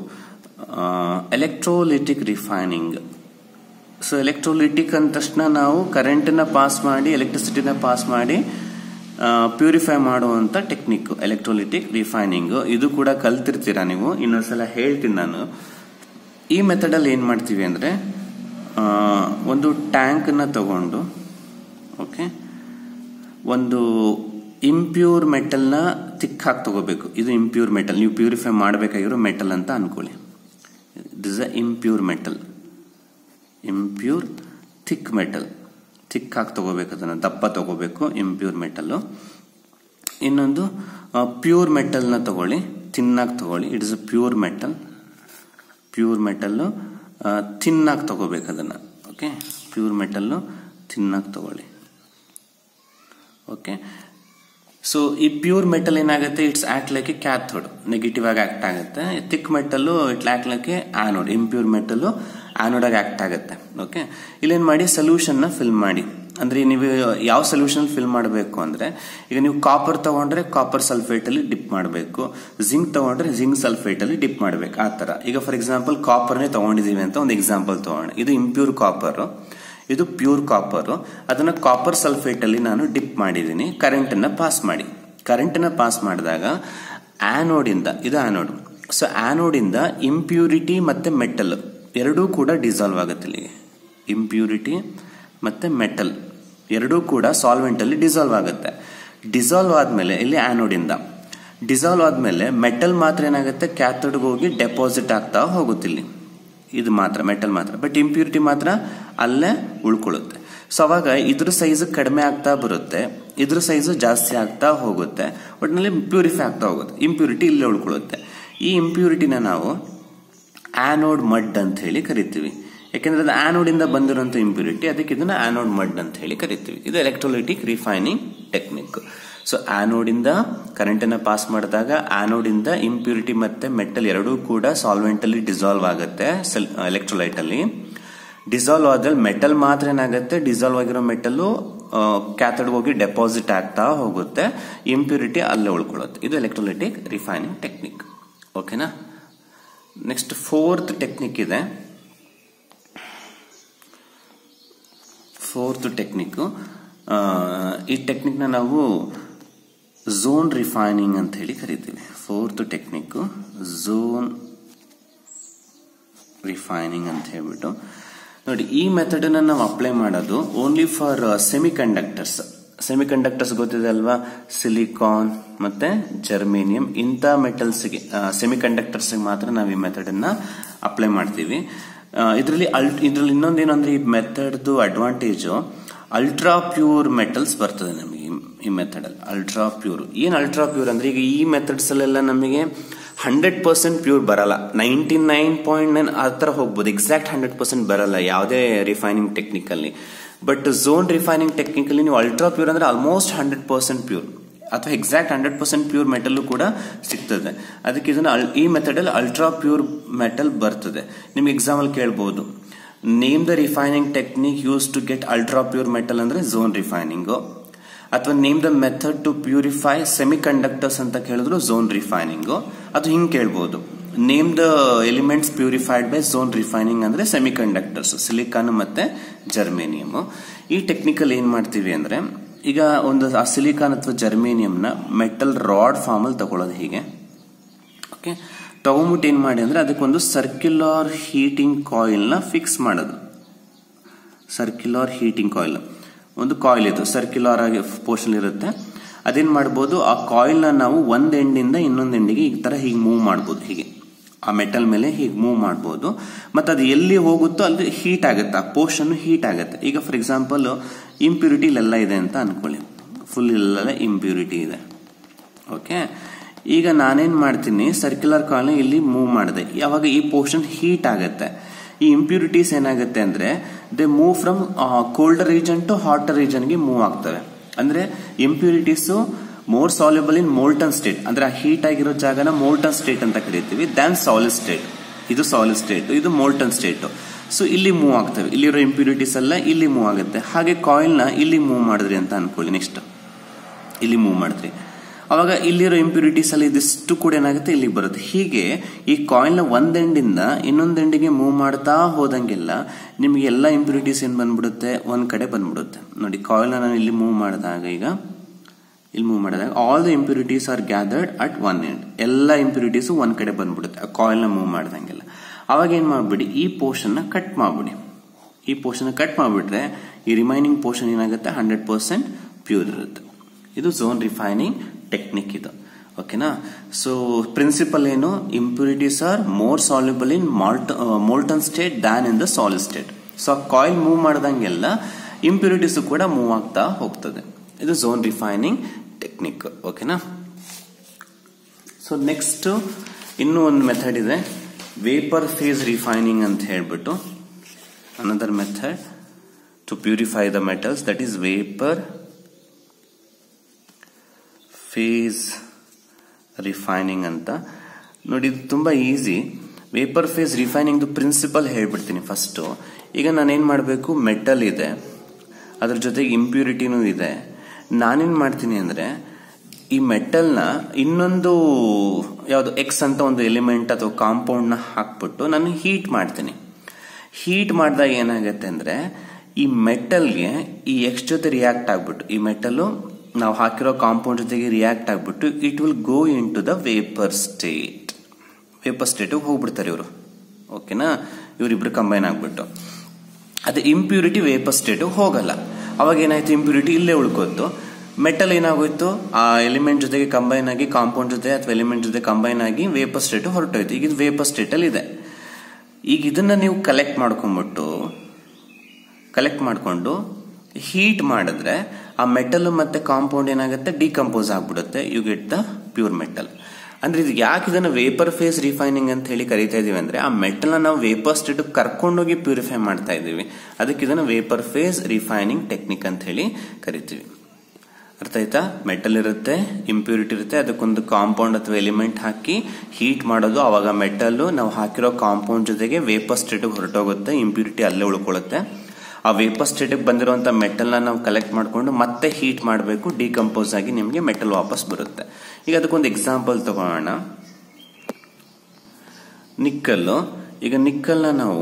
ಎಲೆಕ್ಟ್ರೋಲಿಟಿಕ್ ರಿಫೈನಿಂಗ್ ಸೊ ಎಲೆಕ್ಟ್ರೋಲಿಟಿಕ್ ಅಂದ ತಕ್ಷಣ ನಾವು ಕರೆಂಟನ್ನ ಪಾಸ್ ಮಾಡಿ ಎಲೆಕ್ಟ್ರಿಸಿಟಿನ ಪಾಸ್ ಮಾಡಿ ಪ್ಯೂರಿಫೈ ಮಾಡುವಂತ ಟೆಕ್ನಿಕ್ ಎಲೆಕ್ಟ್ರೋಲಿಟಿಕ್ ರಿಫೈನಿಂಗ್ ಇದು ಕೂಡ ಕಲ್ತಿರ್ತೀರಾ ನೀವು ಇನ್ನೊಂದ್ಸಲ ಹೇಳ್ತೀನಿ ನಾನು ಈ ಮೆಥಡ್ ಅಲ್ಲಿ ಏನ್ ಮಾಡ್ತೀವಿ ಅಂದ್ರೆ ಒಂದು ಟ್ಯಾಂಕ್ ನ ತಗೊಂಡು ಓಕೆ ಒಂದು ಇಂಪ್ಯೂರ್ ಮೆಟಲ್ನ ಥಿಕ್ ಆಗಿ ತಗೋಬೇಕು ಇದು ಇಂಪ್ಯೂರ್ ಮೆಟಲ್ ನೀವು ಪ್ಯೂರಿಫೈ ಮಾಡಬೇಕಾಗಿರೋ ಮೆಟಲ್ ಅಂತ ಅನ್ಕೊಳ್ಳಿ this a impure metal impure thick metal thick ಆಗಿ ತಗೋಬೇಕು ಅದನ್ನು ದಪ್ಪ ತಗೋಬೇಕು ಇಂಪ್ಯೂರ್ ಮೆಟಲ್ಲು ಇನ್ನೊಂದು ಪ್ಯೂರ್ ಮೆಟಲ್ನ ತಗೊಳ್ಳಿ ತಿನ್ನಾಗಿ ತಗೊಳ್ಳಿ it is a pure metal pure metal ತಿನ್ನಾಗಿ ತಗೋಬೇಕು ಅದನ್ನು ಓಕೆ ಪ್ಯೂರ್ ಮೆಟಲ್ಲು ತಿನ್ನಾಗಿ ತಗೊಳ್ಳಿ ಓಕೆ ಸೊ ಈ ಪ್ಯೂರ್ ಮೆಟಲ್ ಏನಾಗುತ್ತೆ it's act like a cathode negative ಆಗಿ ಆಕ್ಟ್ ಆಗುತ್ತೆ thick metal it act like a anode impure metal anode ಆಗಿ ಆಕ್ಟ್ ಆಗುತ್ತೆ ಓಕೆ ಇಲ್ಲೇನ್ ಮಾಡಿ ಸೊಲ್ಯೂಷನ್ ನ ಫಿಲ್ ಮಾಡಿ ಅಂದ್ರೆ ನೀವು ಯಾವ ಸೊಲ್ಯೂಷನ್ ಫಿಲ್ ಮಾಡಬೇಕು ಅಂದ್ರೆ ಈಗ ನೀವು ಕಾಪರ್ ತಗೊಂಡ್ರೆ ಕಾಪರ್ ಸಲ್ಫೇಟ್ ಅಲ್ಲಿ ಡಿಪ್ ಮಾಡಬೇಕು ಜಿಂಕ್ ತಗೊಂಡ್ರೆ ಜಿಂಕ್ ಸಲ್ಫೇಟ್ ಅಲ್ಲಿ ಡಿಪ್ ಮಾಡಬೇಕು ಆ ತರ ಈಗ ಫಾರ್ ಎಕ್ಸಾಂಪಲ್ ಕಾಪರ್ನೇ ತಗೊಂಡಿದೀವಿ ಅಂತ ಒಂದು ಎಕ್ಸಾಂಪಲ್ ತಗೋಣ ಇದು ಇಂಪ್ಯೂರ್ ಕಾಪರ್ ಇದು ಪ್ಯೂರ್ ಕಾಪರ್ ಅದನ್ನ ಕಾಪರ್ ಸಲ್ಫೇಟ್ ಅಲ್ಲಿ ನಾನು ಡಿಪ್ ಮಾಡಿದ್ದೀನಿ ಕರೆಂಟ್ ಅನ್ನ ಪಾಸ್ ಮಾಡಿ ಕರೆಂಟ್ ಅನ್ನ ಪಾಸ್ ಮಾಡಿದಾಗ ಆನೋಡ್ ಇಂದ ಇದು ಆನೋಡ್ ಸೊ ಆನೋಡ್ ಇಂದ ಇಂಪ್ಯೂರಿಟಿ ಮತ್ತೆ ಮೆಟಲ್ ಎರಡೂ ಕೂಡ ಡಿಸಾಲ್ವ್ ಆಗುತ್ತೆ ಇಲ್ಲಿಗೆ ಇಂಪ್ಯೂರಿಟಿ ಮತ್ತೆ ಮೆಟಲ್ ಎರಡೂ ಕೂಡ ಸಾಲ್ವೆಂಟ್ ಅಲ್ಲಿ ಡಿಸಾಲ್ವ್ ಆಗುತ್ತೆ ಡಿಸಾಲ್ವ್ ಆದ್ಮೇಲೆ ಇಲ್ಲಿ ಆನೋಡ್ ಇಂದ ಡಿಸಾಲ್ವ್ ಆದ್ಮೇಲೆ ಮೆಟಲ್ ಮಾತ್ರ ಏನಾಗುತ್ತೆ ಕ್ಯಾಥೋಡ್ಗೆ ಹೋಗಿ ಡೆಪಾಸಿಟ್ ಆಗ್ತಾ ಹೋಗುತ್ತೆ ಇಲ್ಲಿ ಇದು ಮಾತ್ರ ಮೆಟಲ್ ಮಾತ್ರ ಬಟ್ ಇಂಪ್ಯೂರಿಟಿ ಮಾತ್ರ ಅಲ್ಲೇ ಉಳ್ಕೊಳ್ಳುತ್ತೆ ಸೊ ಅವಾಗ ಇದ್ರ ಸೈಜ್ ಕಡಿಮೆ ಆಗ್ತಾ ಬರುತ್ತೆ ಇದ್ರ ಸೈಜ್ ಜಾಸ್ತಿ ಆಗ್ತಾ ಹೋಗುತ್ತೆ ಒಟ್ಟಿನಲ್ಲಿ ಪ್ಯೂರಿಫೈ ಆಗ್ತಾ ಹೋಗುತ್ತೆ ಇಂಪ್ಯೂರಿಟಿ ಇಲ್ಲೇ ಉಳ್ಕೊಳ್ಳುತ್ತೆ ಈ ಇಂಪ್ಯೂರಿಟಿನ ನಾವು ಆನೋಡ್ ಮಡ್ ಅಂತ ಹೇಳಿ ಕರಿತೀವಿ ಯಾಕೆಂದ್ರೆ ಅದು ಆನೋಡ್ ಇಂದ ಬಂದಿರುವಂತ ಇಂಪ್ಯೂರಿಟಿ ಅದಕ್ಕೆ ಇದನ್ನ ಆನೋಡ್ ಮಡ್ ಅಂತ ಹೇಳಿ ಕರಿತೀವಿ ಇದು electrolytic refining technique so anode ಇಂದ ಕರೆಂಟ್ ಅನ್ನ ಪಾಸ್ ಮಾಡಿದಾಗ ಆನೋಡ್ ಇಂದ ಇಂಪ್ಯೂರಿಟಿ ಮತ್ತೆ ಮೆಟಲ್ ಎರಡೂ ಕೂಡ ಸಾಲ್ವೆಂಟ್ ಅಲ್ಲಿ ಡಿಸಾಲ್ವ್ ಆಗುತ್ತೆ ಎಲೆಕ್ಟ್ರೋಲೈಟ್ ಅಲ್ಲಿ ಡಿಸಾಲ್ವ್ ಆದ್ಮೇಲೆ ಮೆಟಲ್ ಮಾತ್ರ ಏನಾಗುತ್ತೆ ಡಿಸಾಲ್ವ್ ಆಗಿರೋ ಮೆಟಲ್ ಕ್ಯಾಥಡ್ ಹೋಗಿ ಡೆಪಾಸಿಟ್ ಆಗ್ತಾ ಹೋಗುತ್ತೆ ಇಂಪ್ಯೂರಿಟಿ ಅಲ್ಲೇ ಉಳ್ಕೊಳ್ಳುತ್ತೆ ಇದು ಎಲೆಕ್ಟ್ರೋಲೈಟಿಕ್ ರಿಫೈನಿಂಗ್ ಟೆಕ್ನಿಕ್ ಓಕೆನಾ ನೆಕ್ಸ್ಟ್ ಫೋರ್ತ್ ಟೆಕ್ನಿಕ್ ಇದೆ ಫೋರ್ತ್ ಟೆಕ್ನಿಕ್ ಈ ಟೆಕ್ನಿಕ್ನ ನಾವು ಝೋನ್ ರಿಫೈನಿಂಗ್ ಅಂತ ಹೇಳಿ ಕರಿತೀವಿ ಫೋರ್ತ್ ಟೆಕ್ನಿಕ್ ಝೋನ್ ರಿಫೈನಿಂಗ್ ಅಂತ ಹೇಳ್ಬಿಟ್ಟು ನೋಡಿ ಈ ಮೆಥಡ್ ನಾವು ಅಪ್ಲೈ ಮಾಡೋದು only for semiconductors semiconductors ಗೊತ್ತಿದೆ ಅಲ್ವಾ ಸಿಲಿಕಾನ್ ಮತ್ತೆ ಜರ್ಮೇನಿಯಂ ಇಂಥ ಮೆಟಲ್ಸ್ಗೆ ಸೆಮಿ ಕಂಡಕ್ಟರ್ಸ್ ಮಾತ್ರ ನಾವು ಈ ಮೆಥಡ್ ಅನ್ನ ಅಪ್ಲೈ ಮಾಡ್ತೀವಿ ಇದರಲ್ಲಿ ಅಲ್ಟ್ ಇದ್ರಲ್ಲಿ ಇನ್ನೊಂದೇನು ಅಂದ್ರೆ ಈ ಮೆಥಡ್ದು ಅಡ್ವಾಂಟೇಜ್ ಅಲ್ಟ್ರಾ ಪ್ಯೂರ್ ಮೆಟಲ್ಸ್ ಬರ್ತದೆ ನಮಗೆ ಈ ಮೆಥಡ್ ಅಲ್ಲಿ ಅಲ್ಟ್ರಾ ಪ್ಯೂರ್ ಏನ್ ಅಲ್ಟ್ರಾ ಪ್ಯೂರ್ ಅಂದ್ರೆ ಈಗ ಈ ಮೆಥಡ್ಸ್ ಅಲ್ಲೆಲ್ಲ ನಮಗೆ ಹಂಡ್ರೆಡ್ ಪರ್ಸೆಂಟ್ ಪ್ಯೂರ್ ಬರಲ್ಲ ನೈಂಟಿ ನೈನ್ ಪಾಯಿಂಟ್ ನೈನ್ ಆ ತರ ಹೋಗ್ಬೋದು ಎಕ್ಸಾಕ್ಟ್ ಹಂಡ್ರೆಡ್ ಪರ್ಸೆಂಟ್ ಬರಲ್ಲ ಯಾವುದೇ refining technically but zone refining technically ನೀವು ಅಲ್ಟ್ರಾ ಪ್ಯೂರ್ ಅಂದ್ರೆ ಆಲ್ಮೋಸ್ಟ್ ಹಂಡ್ರೆಡ್ ಪರ್ಸೆಂಟ್ ಪ್ಯೂರ್ ಅಥವಾ exact hundred percent pure metal ಕೂಡ ಸಿಗ್ತದೆ ಅದಕ್ಕೆ ಇದನ್ನ ಈ ಮೆಥಡ್ ಅಲ್ಲಿ ಅಲ್ಟ್ರಾ ಪ್ಯೂರ್ ಮೆಟಲ್ ಬರ್ತದೆ ನಿಮ್ಗೆ ಎಕ್ಸಾಂಪಲ್ ಕೇಳ್ಬಹುದು name the refining technique use to get ultra pure metal ಅಂದ್ರೆ ಝೋನ್ ರಿಫೈನಿಂಗ್ ಅಥವಾ name the method to purify semiconductors ಅಂತ ಕೇಳಿದ್ರು ಝೋನ್ ರಿಫೈನಿಂಗ್ ಅದು ಹಿಂಗ್ ಕೇಳ್ಬಹುದು name the elements purified by zone refining ಅಂದ್ರೆ ಸೆಮಿ ಕಂಡಕ್ಟರ್ಸ್ ಸಿಲಿಕಾನ್ ಮತ್ತೆ germanium ಈ ಟೆಕ್ನಿಕಲ್ ಏನ್ ಮಾಡ್ತೀವಿ ಅಂದ್ರೆ ಈಗ ಒಂದು ಆ ಸಿಲಿಕಾನ್ ಅಥವಾ ಜರ್ಮೇನಿಯಂನ ಮೆಟಲ್ ರಾಡ್ ಫಾರ್ಮ್ ಅಲ್ಲಿ ತಗೊಳ್ಳೋದು ಹೀಗೆ ಓಕೆ ತಗೊಂಬಿಟ್ಟು ಏನ್ ಮಾಡಿ ಅಂದ್ರೆ ಅದಕ್ಕೊಂದು ಸರ್ಕ್ಯುಲರ್ ಹೀಟಿಂಗ್ ಕಾಯಿಲ್ ನ ಫಿಕ್ಸ್ ಮಾಡೋದು ಸರ್ಕ್ಯುಲರ್ ಹೀಟಿಂಗ್ ಕಾಯಿಲ್ ಒಂದು ಕಾಯಿಲ್ ಇದು ಸರ್ಕ್ಯುಲರ್ ಆಗಿ ಪೋರ್ಷನ್ ಇರುತ್ತೆ ಅದೇನ್ ಮಾಡ್ಬೋದು ಆ ಕಾಯಿಲ್ ನ ನಾವು ಒಂದ್ ಎಂಡಿಂದ ಇನ್ನೊಂದ್ ಎಂಡಿಗೆ ಈ ತರ ಹೀಗೆ ಮೂವ್ ಮಾಡ್ಬೋದು ಹೀಗೆ ಆ ಮೆಟಲ್ ಮೇಲೆ ಹೀಗೆ ಮೂವ್ ಮಾಡ್ಬೋದು ಮತ್ತೆ ಅದು ಎಲ್ಲಿ ಹೋಗುತ್ತೋ ಅಲ್ಲಿ ಹೀಟ್ ಆಗುತ್ತೆ ಆ ಪೋರ್ಷನ್ ಹೀಟ್ ಆಗುತ್ತೆ ಈಗ ಫಾರ್ ಎಕ್ಸಾಂಪಲ್ ಇಂಪ್ಯೂರಿಟಿ ಇಲ್ಲೆಲ್ಲ ಇದೆ ಅಂತ ಅನ್ಕೊಳ್ಳಿ ಫುಲ್ ಇಲ್ಲೆಲ್ಲ ಇಂಪ್ಯೂರಿಟಿ ಇದೆ ಓಕೆ ಈಗ ನಾನೇನ್ ಮಾಡ್ತೀನಿ ಸರ್ಕ್ಯುಲರ್ ಕಾಯಿಲ್ ಇಲ್ಲಿ ಮೂವ್ ಮಾಡಿದೆ ಯಾವಾಗ ಈ ಪೋರ್ಷನ್ ಹೀಟ್ ಆಗುತ್ತೆ ಈ ಇಂಪ್ಯೂರಿಟೀಸ್ ಏನಾಗುತ್ತೆ ಅಂದ್ರೆ they move from colder region to hotter ರೀಜನ್ಗೆ ಮೂವ್ ಆಗ್ತವೆ ಅಂದ್ರೆ impurities more soluble in molten state ಅಂದ್ರೆ ಆ ಹೀಟ್ ಆಗಿರೋ ಜಾಗನ ಮೋಲ್ಟನ್ ಸ್ಟೇಟ್ ಅಂತ ಕರಿತೀವಿ ದ್ಯಾನ್ ಸಾಲಿಡ್ ಸ್ಟೇಟ್ ಇದು ಸಾಲಿಡ್ ಸ್ಟೇಟ್ ಇದು ಮೋಲ್ಟನ್ ಸ್ಟೇಟ್ ಸೊ ಇಲ್ಲಿ ಮೂವ್ ಆಗ್ತವೆ ಇಲ್ಲಿರೋ ಇಂಪ್ಯೂರಿಟೀಸ್ ಎಲ್ಲ ಇಲ್ಲಿ ಮೂವ್ ಆಗುತ್ತೆ ಹಾಗೆ ಕಾಯಿಲ್ ನ ಇಲ್ಲಿ ಮೂವ್ ಮಾಡಿದ್ರಿ ಅಂತ ಅನ್ಕೊಳ್ಳಿ ನೆಕ್ಸ್ಟ್ ಇಲ್ಲಿ ಮೂವ್ ಮಾಡಿದ್ರಿ ಅವಾಗ ಇಲ್ಲಿರೋ ಇಂಪ್ಯೂರಿಟೀಸ್ ಅಲ್ಲಿ ಇದಿಷ್ಟು ಕೂಡ ಏನಾಗುತ್ತೆ ಇಲ್ಲಿ ಬರುತ್ತೆ ಹೀಗೆ ಈ ಕಾಯಿಲ್ ನ ಒಂದ್ ಎಂಡಿಂದ ಇನ್ನೊಂದ್ ಎಂಡಿಗೆ ಮೂವ್ ಮಾಡ್ತಾ ಹೋದಂಗೆಲ್ಲ ನಿಮ್ಗೆ ಎಲ್ಲ ಇಂಪ್ಯೂರಿಟೀಸ್ ಏನ್ ಬಂದ್ಬಿಡುತ್ತೆ ಒಂದ್ ಕಡೆ ಬಂದ್ಬಿಡುತ್ತೆ ನೋಡಿ ಕಾಯಿಲ್ ನಾನು ಇಲ್ಲಿ ಮೂವ್ ಮಾಡಿದಾಗ ಈಗ ಇಲ್ಲಿ ಮೂವ್ ಮಾಡಿದಾಗ all the impurities are gathered at one end ಎಲ್ಲ ಇಂಪ್ಯೂರಿಟೀಸ್ ಒಂದ್ ಕಡೆ ಬಂದ್ಬಿಡುತ್ತೆ ಆ ಕಾಯಿಲ್ ನ ಮೂವ್ ಮಾಡ್ದಂಗೆಲ್ಲ ಅವಾಗ ಏನ್ ಮಾಡ್ಬಿಡಿ ಈ ಪೋರ್ಷನ್ ನ ಕಟ್ ಮಾಡ್ಬಿಡಿ ಈ ಪೋರ್ಷನ್ ಕಟ್ ಮಾಡ್ಬಿಟ್ರೆ ಈ ರಿಮೈನಿಂಗ್ ಪೋರ್ಷನ್ ಏನಾಗುತ್ತೆ ಹಂಡ್ರೆಡ್ ಪರ್ಸೆಂಟ್ ಪ್ಯೂರ್ ಇರುತ್ತೆ ಇದು ಝೋನ್ ರಿಫೈನಿಂಗ್ ಟೆಕ್ನಿಕ್ ಇದು ಓಕೆನಾ ಸೊ ಪ್ರಿನ್ಸಿಪಲ್ ಏನು impurities are more soluble in malt molten state than in the solid state so ಆ ಕಾಯಿಲ್ ಮೂವ್ ಮಾಡ್ದಂಗೆಲ್ಲ ಇಂಪ್ಯೂರಿಟೀಸ್ ಕೂಡ ಮೂವ್ ಆಗ್ತಾ ಹೋಗ್ತದೆ ಇದು ಝೋನ್ ರಿಫೈನಿಂಗ್ ಟೆಕ್ನಿಕ್ ಓಕೆನಾ ಸೊ ನೆಕ್ಸ್ಟ್ ಇನ್ನೂ ಒಂದು ಮೆಥಡ್ ಇದೆ ವೇಪರ್ ಫೇಸ್ ರಿಫೈನಿಂಗ್ ಅಂತ ಹೇಳ್ಬಿಟ್ಟು another method to purify the metals that is vapour phase refining ಅಂತ ನೋಡಿ ಇದು ತುಂಬಾ easy vapour phase refining principle ಹೇಳ್ಬಿಡ್ತೀನಿ ಫಸ್ಟ್ ಈಗ ನಾನೇನ್ ಮಾಡಬೇಕು ಮೆಟಲ್ ಇದೆ ಅದ್ರ ಜೊತೆಗೆ ಇಂಪ್ಯೂರಿಟಿನೂ ಇದೆ ನಾನೇನ್ ಮಾಡ್ತೀನಿ ಅಂದ್ರೆ ಈ ಮೆಟಲ್ನ ಇನ್ನೊಂದು ಯಾವುದು ಎಕ್ಸ್ ಅಂತ ಒಂದು ಎಲಿಮೆಂಟ್ ಅಥವಾ ಕಾಂಪೌಂಡ್ ನ ಹಾಕ್ಬಿಟ್ಟು ನಾನು ಹೀಟ್ ಮಾಡ್ತೀನಿ ಹೀಟ್ ಮಾಡಿದಾಗ ಏನಾಗುತ್ತೆ ಅಂದ್ರೆ ಈ ಮೆಟಲ್ಗೆ ಈ ಎಕ್ಸ್ ಜೊತೆ ರಿಯಾಕ್ಟ್ ಆಗ್ಬಿಟ್ಟು ಈ ಮೆಟಲ್ ನಾವು ಹಾಕಿರೋ ಕಾಂಪೌಂಡ್ ಜೊತೆಗೆ ರಿಯಾಕ್ಟ್ ಆಗ್ಬಿಟ್ಟು it will go into the vapour state vapour state ಹೋಗ್ಬಿಡ್ತಾರೆ ಇವರು ಓಕೆನಾ ಇವರಿಬ್ರು ಕಂಬೈನ್ ಆಗ್ಬಿಟ್ಟು ಅದು ಇಂಪ್ಯೂರಿಟಿ ವೇಪರ್ ಸ್ಟೇಟ್ ಹೋಗಲ್ಲ ಅವಾಗ ಏನಾಯ್ತು ಇಂಪ್ಯೂರಿಟಿ ಇಲ್ಲೇ ಉಳ್ಕೋತು ಮೆಟಲ್ ಏನಾಗೋಯ್ತು ಆ ಎಲಿಮೆಂಟ್ ಜೊತೆಗೆ ಕಂಬೈನ್ ಆಗಿ ಕಾಂಪೌಂಡ್ ಜೊತೆ ಅಥವಾ ಎಲಿಮೆಂಟ್ ಜೊತೆ ಕಂಬೈನ್ ಆಗಿ ವೇಪರ್ ಸ್ಟೇಟ್ ಹೊರಟೋಯ್ತು ಈಗ ಇದು ವೇಪರ್ ಸ್ಟೇಟ್ ಅಲ್ಲಿ ಇದೆ ಈಗ ಇದನ್ನ ನೀವು ಕಲೆಕ್ಟ್ ಮಾಡ್ಕೊಂಡ್ಬಿಟ್ಟು ಕಲೆಕ್ಟ್ ಮಾಡಿಕೊಂಡು ಹೀಟ್ ಮಾಡಿದ್ರೆ ಆ ಮೆಟಲ್ ಮತ್ತೆ ಕಾಂಪೌಂಡ್ ಏನಾಗುತ್ತೆ ಡಿಕಂಪೋಸ್ ಆಗ್ಬಿಡುತ್ತೆ you get the pure metal ಅಂದ್ರೆ ಇದು ಯಾಕೆ ಇದನ್ನ ವೇಪರ್ ಫೇಸ್ ರಿಫೈನಿಂಗ್ ಅಂತ ಹೇಳಿ ಕರಿತಾ ಇದೀವಿ ಅಂದ್ರೆ ಆ ಮೆಟಲ್ ನಾವು ವೇಪರ್ ಸ್ಟೇಟ್ ಕರ್ಕೊಂಡೋಗಿ ಪ್ಯೂರಿಫೈ ಮಾಡ್ತಾ ಇದೀವಿ ಅದಕ್ಕೆ ಇದನ್ನ ವೇಪರ್ ಫೇಸ್ ರಿಫೈನಿಂಗ್ ಟೆಕ್ನಿಕ್ ಅಂತ ಹೇಳಿ ಕರಿತೀವಿ ಅರ್ಥ ಆಯ್ತಾ ಮೆಟಲ್ ಇರುತ್ತೆ ಇಂಪ್ಯೂರಿಟಿ ಇರುತ್ತೆ ಅದಕ್ಕೊಂದು ಕಾಂಪೌಂಡ್ ಅಥವಾ ಎಲಿಮೆಂಟ್ ಹಾಕಿ ಹೀಟ್ ಮಾಡೋದು ಅವಾಗ ಮೆಟಲ್ ನಾವು ಹಾಕಿರೋ ಕಾಂಪೌಂಡ್ ಜೊತೆಗೆ ವೇಪರ್ ಸ್ಟೇಟ್ ಹೊರಟೋಗುತ್ತೆ ಇಂಪ್ಯೂರಿಟಿ ಅಲ್ಲೇ ಉಳ್ಕೊಳ್ಳುತ್ತೆ ಆ ವೇಪರ್ ಸ್ಟೇಟ್ ಬಂದಿರುವಂತ ಮೆಟಲ್ ನ ನಾವು ಕಲೆಕ್ಟ್ ಮಾಡಿಕೊಂಡು ಮತ್ತೆ ಹೀಟ್ ಮಾಡಬೇಕು ಡಿಕಂಪೋಸ್ ಆಗಿ ನಿಮಗೆ ಮೆಟಲ್ ವಾಪಸ್ ಬರುತ್ತೆ ಈಗ ಅದಕ್ಕೊಂದು ಎಕ್ಸಾಂಪಲ್ ತಗೋಣ ನಿಕ್ಕಲ್ ಈಗ ನಿಕ್ಕಲ್ನ ನಾವು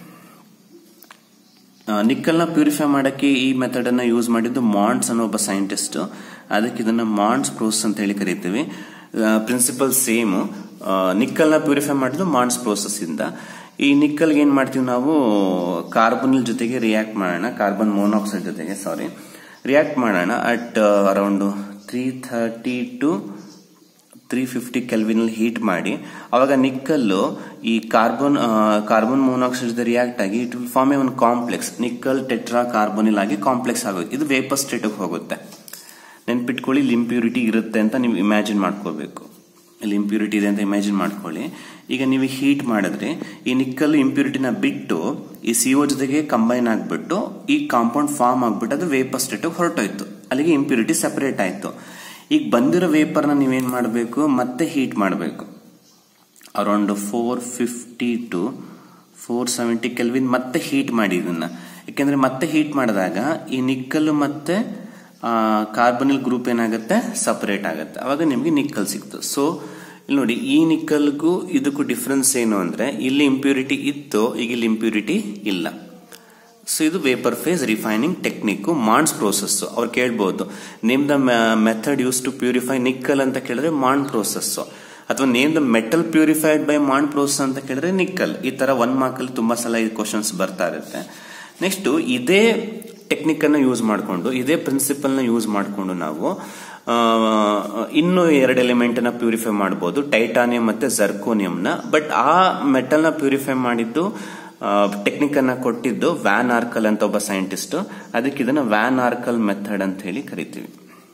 ನಿಕ್ಕಲ್ನ ಪ್ಯೂರಿಫೈ ಮಾಡಕ್ಕೆ ಈ ಮೆಥಡ್ ಅನ್ನ ಯೂಸ್ ಮಾಡಿದ್ದು ಮಾಂಡ್ಸ್ ಅನ್ನೋ ಒಬ್ಬ ಸೈಂಟಿಸ್ಟ್ ಅದಕ್ಕೆ ಇದನ್ನ ಮಾಂಡ್ಸ್ ಪ್ರೋಸೆಸ್ ಅಂತ ಹೇಳಿ ಕರಿತೀವಿ ಪ್ರಿನ್ಸಿಪಲ್ ಸೇಮ್ ನಿಕ್ಕಲ್ನ ಪ್ಯೂರಿಫೈ ಮಾಡಿದ್ದು ಮಾಂಡ್ಸ್ ಪ್ರೋಸೆಸ್ ಇಂದ ಈ ನಿಕ್ಕಲ್ಗೆ ಏನ್ ಮಾಡ್ತೀವಿ ನಾವು ಕಾರ್ಬನ್ ಜೊತೆಗೆ ರಿಯಾಕ್ಟ್ ಮಾಡೋಣ ಕಾರ್ಬನ್ ಮೋನಾಕ್ಸೈಡ್ ಜೊತೆಗೆ ಸಾರಿ ರಿಯಾಕ್ಟ್ ಮಾಡೋಣ at around three thirty to three fifty kelvin heat ಮಾಡಿ ಅವಾಗ ನಿಕ್ಕಲ್ಲು ಈ ಕಾರ್ಬನ್ ಕಾರ್ಬನ್ ಮೋನಾಕ್ಸೈಡ್ ಜೊತೆ ರಿಯಾಕ್ಟ್ ಆಗಿ ಇಟ್ ವಿಲ್ ಫಾರ್ಮ್ ಎ ಒಂದು ಕಾಂಪ್ಲೆಕ್ಸ್ ನಿಕ್ಕಲ್ ಟೆಟ್ರಾ ಕಾರ್ಬನಿಲ್ ಆಗಿ ಕಾಂಪ್ಲೆಕ್ಸ್ ಆಗುತ್ತೆ ಇದು ವೇಪರ್ ಸ್ಟೇಟ್ಗೆ ಹೋಗುತ್ತೆ ನೆನ್ಪಿಟ್ಕೊಳ್ಳಿ ಇಲ್ಲಿ ಇಂಪ್ಯೂರಿಟಿ ಇರುತ್ತೆ ಅಂತ ನೀವು ಇಮ್ಯಾಜಿನ್ ಮಾಡ್ಕೋಬೇಕು ಇಲ್ಲಿ ಇಂಪ್ಯೂರಿಟಿ ಇದೆ ಅಂತ ಇಮ್ಯಾಜಿನ್ ಮಾಡ್ಕೊಳ್ಳಿ ಈಗ ನೀವು ಹೀಟ್ ಮಾಡಿದ್ರೆ ಈ ನಿಕ್ಕಲ್ ಇಂಪ್ಯೂರಿಟಿನ ಬಿಟ್ಟು ಈ ಸಿಒ ಜೊತೆಗೆ ಕಂಬೈನ್ ಆಗ್ಬಿಟ್ಟು ಈ ಕಾಂಪೌಂಡ್ ಫಾರ್ಮ್ ಆಗ್ಬಿಟ್ಟು ಅದು ವೇಪರ್ ಸ್ಟೇಟ್ ಹೊರಟೋಯ್ತು ಅಲ್ಲಿಗೆ ಇಂಪ್ಯೂರಿಟಿ ಸಪರೇಟ್ ಆಯ್ತು ಈಗ ಬಂದಿರೋ ವೇಪರ್ನ ನೀವೇನ್ ಮಾಡಬೇಕು ಮತ್ತೆ ಹೀಟ್ ಮಾಡಬೇಕು around four fifty to four seventy kelvin ಮತ್ತೆ ಹೀಟ್ ಮಾಡಿ ಇದನ್ನ ಯಾಕೆಂದ್ರೆ ಮತ್ತೆ ಹೀಟ್ ಮಾಡಿದಾಗ ಈ ನಿಕ್ಕಲ್ ಮತ್ತೆ ಕಾರ್ಬನಿಲ್ ಗ್ರೂಪ್ ಏನಾಗುತ್ತೆ ಸಪರೇಟ್ ಆಗುತ್ತೆ ಅವಾಗ ನಿಮ್ಗೆ ನಿಕ್ಕಲ್ ಸಿಕ್ತು ಸೊ ಇಲ್ಲಿ ನೋಡಿ ಈ ನಿಕ್ಕಲ್ಗೂ ಇದಕ್ಕೂ ಡಿಫ್ರೆನ್ಸ್ ಏನು ಅಂದ್ರೆ ಇಲ್ಲಿ ಇಂಪ್ಯೂರಿಟಿ ಇತ್ತು ಈಗ ಇಲ್ಲಿ ಇಂಪ್ಯೂರಿಟಿ ಇಲ್ಲ ಸೊ ಇದು vapour phase refining technique Mond's process ಅವ್ರು ಕೇಳ್ಬಹುದು name the method use to purify nickel ಅಂತ ಕೇಳಿದ್ರೆ ಮಾಂಡ್ ಪ್ರೋಸೆಸ್ ಅಥವಾ name the metal purified by Mond process ಅಂತ ಕೇಳಿದ್ರೆ ನಿಕ್ಕಲ್ ಈ ತರ ಒನ್ ಮಾರ್ಕ್ ಅಲ್ಲಿ ತುಂಬಾ ಸಲ ಈ ಕ್ವಶನ್ಸ್ ಬರ್ತಾ ಇರುತ್ತೆ ನೆಕ್ಸ್ಟ್ ಇದೇ ಟೆಕ್ನಿಕ್ ಅನ್ನು ಯೂಸ್ ಮಾಡಿಕೊಂಡು ಇದೇ ಪ್ರಿನ್ಸಿಪಲ್ ನ ಯೂಸ್ ಮಾಡಿಕೊಂಡು ನಾವು ಇನ್ನು ಎರಡು ಎಲಿಮೆಂಟ್ ನ ಪ್ಯೂರಿಫೈ ಮಾಡಬಹುದು ಟೈಟಾನಿಯಂ ಮತ್ತೆ ಜರ್ಕೋನಿಯಂ ನ ಬಟ್ ಆ ಮೆಟಲ್ ನ ಪ್ಯೂರಿಫೈ ಮಾಡಿದ್ದು ಟೆಕ್ನಿಕ್ ಅನ್ನ ಕೊಟ್ಟಿದ್ದು ವ್ಯಾನ್ ಆರ್ಕಲ್ ಅಂತ ಒಬ್ಬ ಸೈಂಟಿಸ್ಟ್ ಅದಕ್ಕೆ ಇದನ್ನ ವ್ಯಾನ್ ಆರ್ಕಲ್ ಮೆಥಡ್ ಅಂತ ಹೇಳಿ ಕರಿತೀವಿ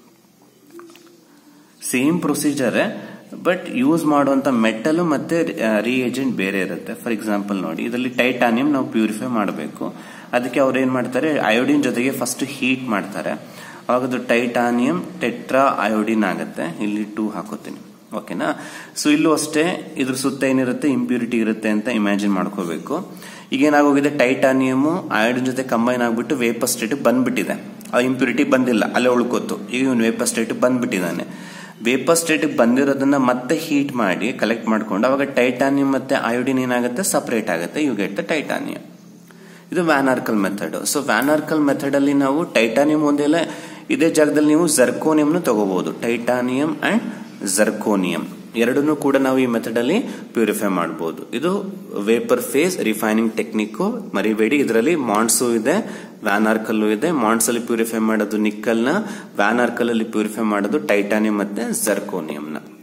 ಸೇಮ್ ಪ್ರೊಸೀಜರ್ ಬಟ್ ಯೂಸ್ ಮಾಡುವಂತ ಮೆಟಲ್ ಮತ್ತೆ ರಿಏಜೆಂಟ್ ಬೇರೆ ಇರುತ್ತೆ ಫಾರ್ ಎಕ್ಸಾಂಪಲ್ ನೋಡಿ ಇದರಲ್ಲಿ ಟೈಟಾನಿಯಂ ನಾವು ಪ್ಯೂರಿಫೈ ಮಾಡಬೇಕು ಅದಕ್ಕೆ ಅವ್ರು ಏನ್ ಮಾಡ್ತಾರೆ ಅಯೋಡಿನ್ ಜೊತೆಗೆ ಫಸ್ಟ್ ಹೀಟ್ ಮಾಡ್ತಾರೆ ಅವಾಗ ಅದು ಟೈಟಾನಿಯಂ ಟೆಟ್ರಾ ಅಯೋಡಿನ್ ಆಗುತ್ತೆ ಇಲ್ಲಿ ಟೂ ಹಾಕೋತೀನಿ ಓಕೆನಾ ಸೊ ಇಲ್ಲೂ ಅಷ್ಟೇ ಇದ್ರ ಸುತ್ತ ಏನಿರುತ್ತೆ ಇಂಪ್ಯೂರಿಟಿ ಇರುತ್ತೆ ಅಂತ ಇಮ್ಯಾಜಿನ್ ಮಾಡ್ಕೋಬೇಕು ಈಗ ಏನಾಗೋಗಿದೆ ಟೈಟಾನಿಯಮ್ ಅಯೋಡಿನ್ ಜೊತೆ ಕಂಬೈನ್ ಆಗ್ಬಿಟ್ಟು ವೇಪರ್ ಸ್ಟೇಟ್ ಬಂದ್ಬಿಟ್ಟಿದೆ ಆ ಇಂಪ್ಯೂರಿಟಿ ಬಂದಿಲ್ಲ ಅಲ್ಲೇ ಉಳ್ಕೋತು ಈಗ ಇವನು ವೇಪರ್ ಸ್ಟೇಟ್ ಬಂದ್ಬಿಟ್ಟಿದ್ದಾನೆ ವೇಪರ್ ಸ್ಟೇಟ್ ಬಂದಿರೋದನ್ನ ಮತ್ತೆ ಹೀಟ್ ಮಾಡಿ ಕಲೆಕ್ಟ್ ಮಾಡ್ಕೊಂಡು ಅವಾಗ ಟೈಟಾನಿಯಂ ಮತ್ತೆ ಅಯೋಡಿನ್ ಏನಾಗುತ್ತೆ ಸಪರೇಟ್ ಆಗುತ್ತೆ ಯು ಗೆಟ್ ದ ಟೈಟಾನಿಯಂ ಇದು van Arkel method so van Arkel method ಅಲ್ಲಿ ನಾವು ಟೈಟಾನಿಯಂ ಒಂದಿಲ್ಲ ಇದೇ ಜಾಗದಲ್ಲಿ ನೀವು ಜರ್ಕೋನಿಯಂ ತಗೋಬಹುದು ಟೈಟಾನಿಯಂ ಅಂಡ್ ಜರ್ಕೋನಿಯಂ ಎರಡನ್ನೂ ಕೂಡ ನಾವು ಈ ಮೆಥಡ್ ಅಲ್ಲಿ ಪ್ಯೂರಿಫೈ ಮಾಡಬಹುದು ಇದು ವೇಪರ್ ಫೇಸ್ ರಿಫೈನಿಂಗ್ ಟೆಕ್ನಿಕ್ ಮರಿಬೇಡಿ ಇದರಲ್ಲಿ ಮಾಂಡ್ಸು ಇದೆ ವ್ಯಾನಾರ್ಕಲ್ಲು ಇದೆ ಮಾಂಡ್ಸ್ ಅಲ್ಲಿ ಪ್ಯೂರಿಫೈ ಮಾಡೋದು ನಿಕ್ಕಲ್ ನ ವ್ಯಾನಾರ್ಕಲ್ ಅಲ್ಲಿ ಪ್ಯೂರಿಫೈ ಮಾಡೋದು ಟೈಟಾನಿಯಂ ಮತ್ತೆ ಜರ್ಕೋನಿಯಂ ನ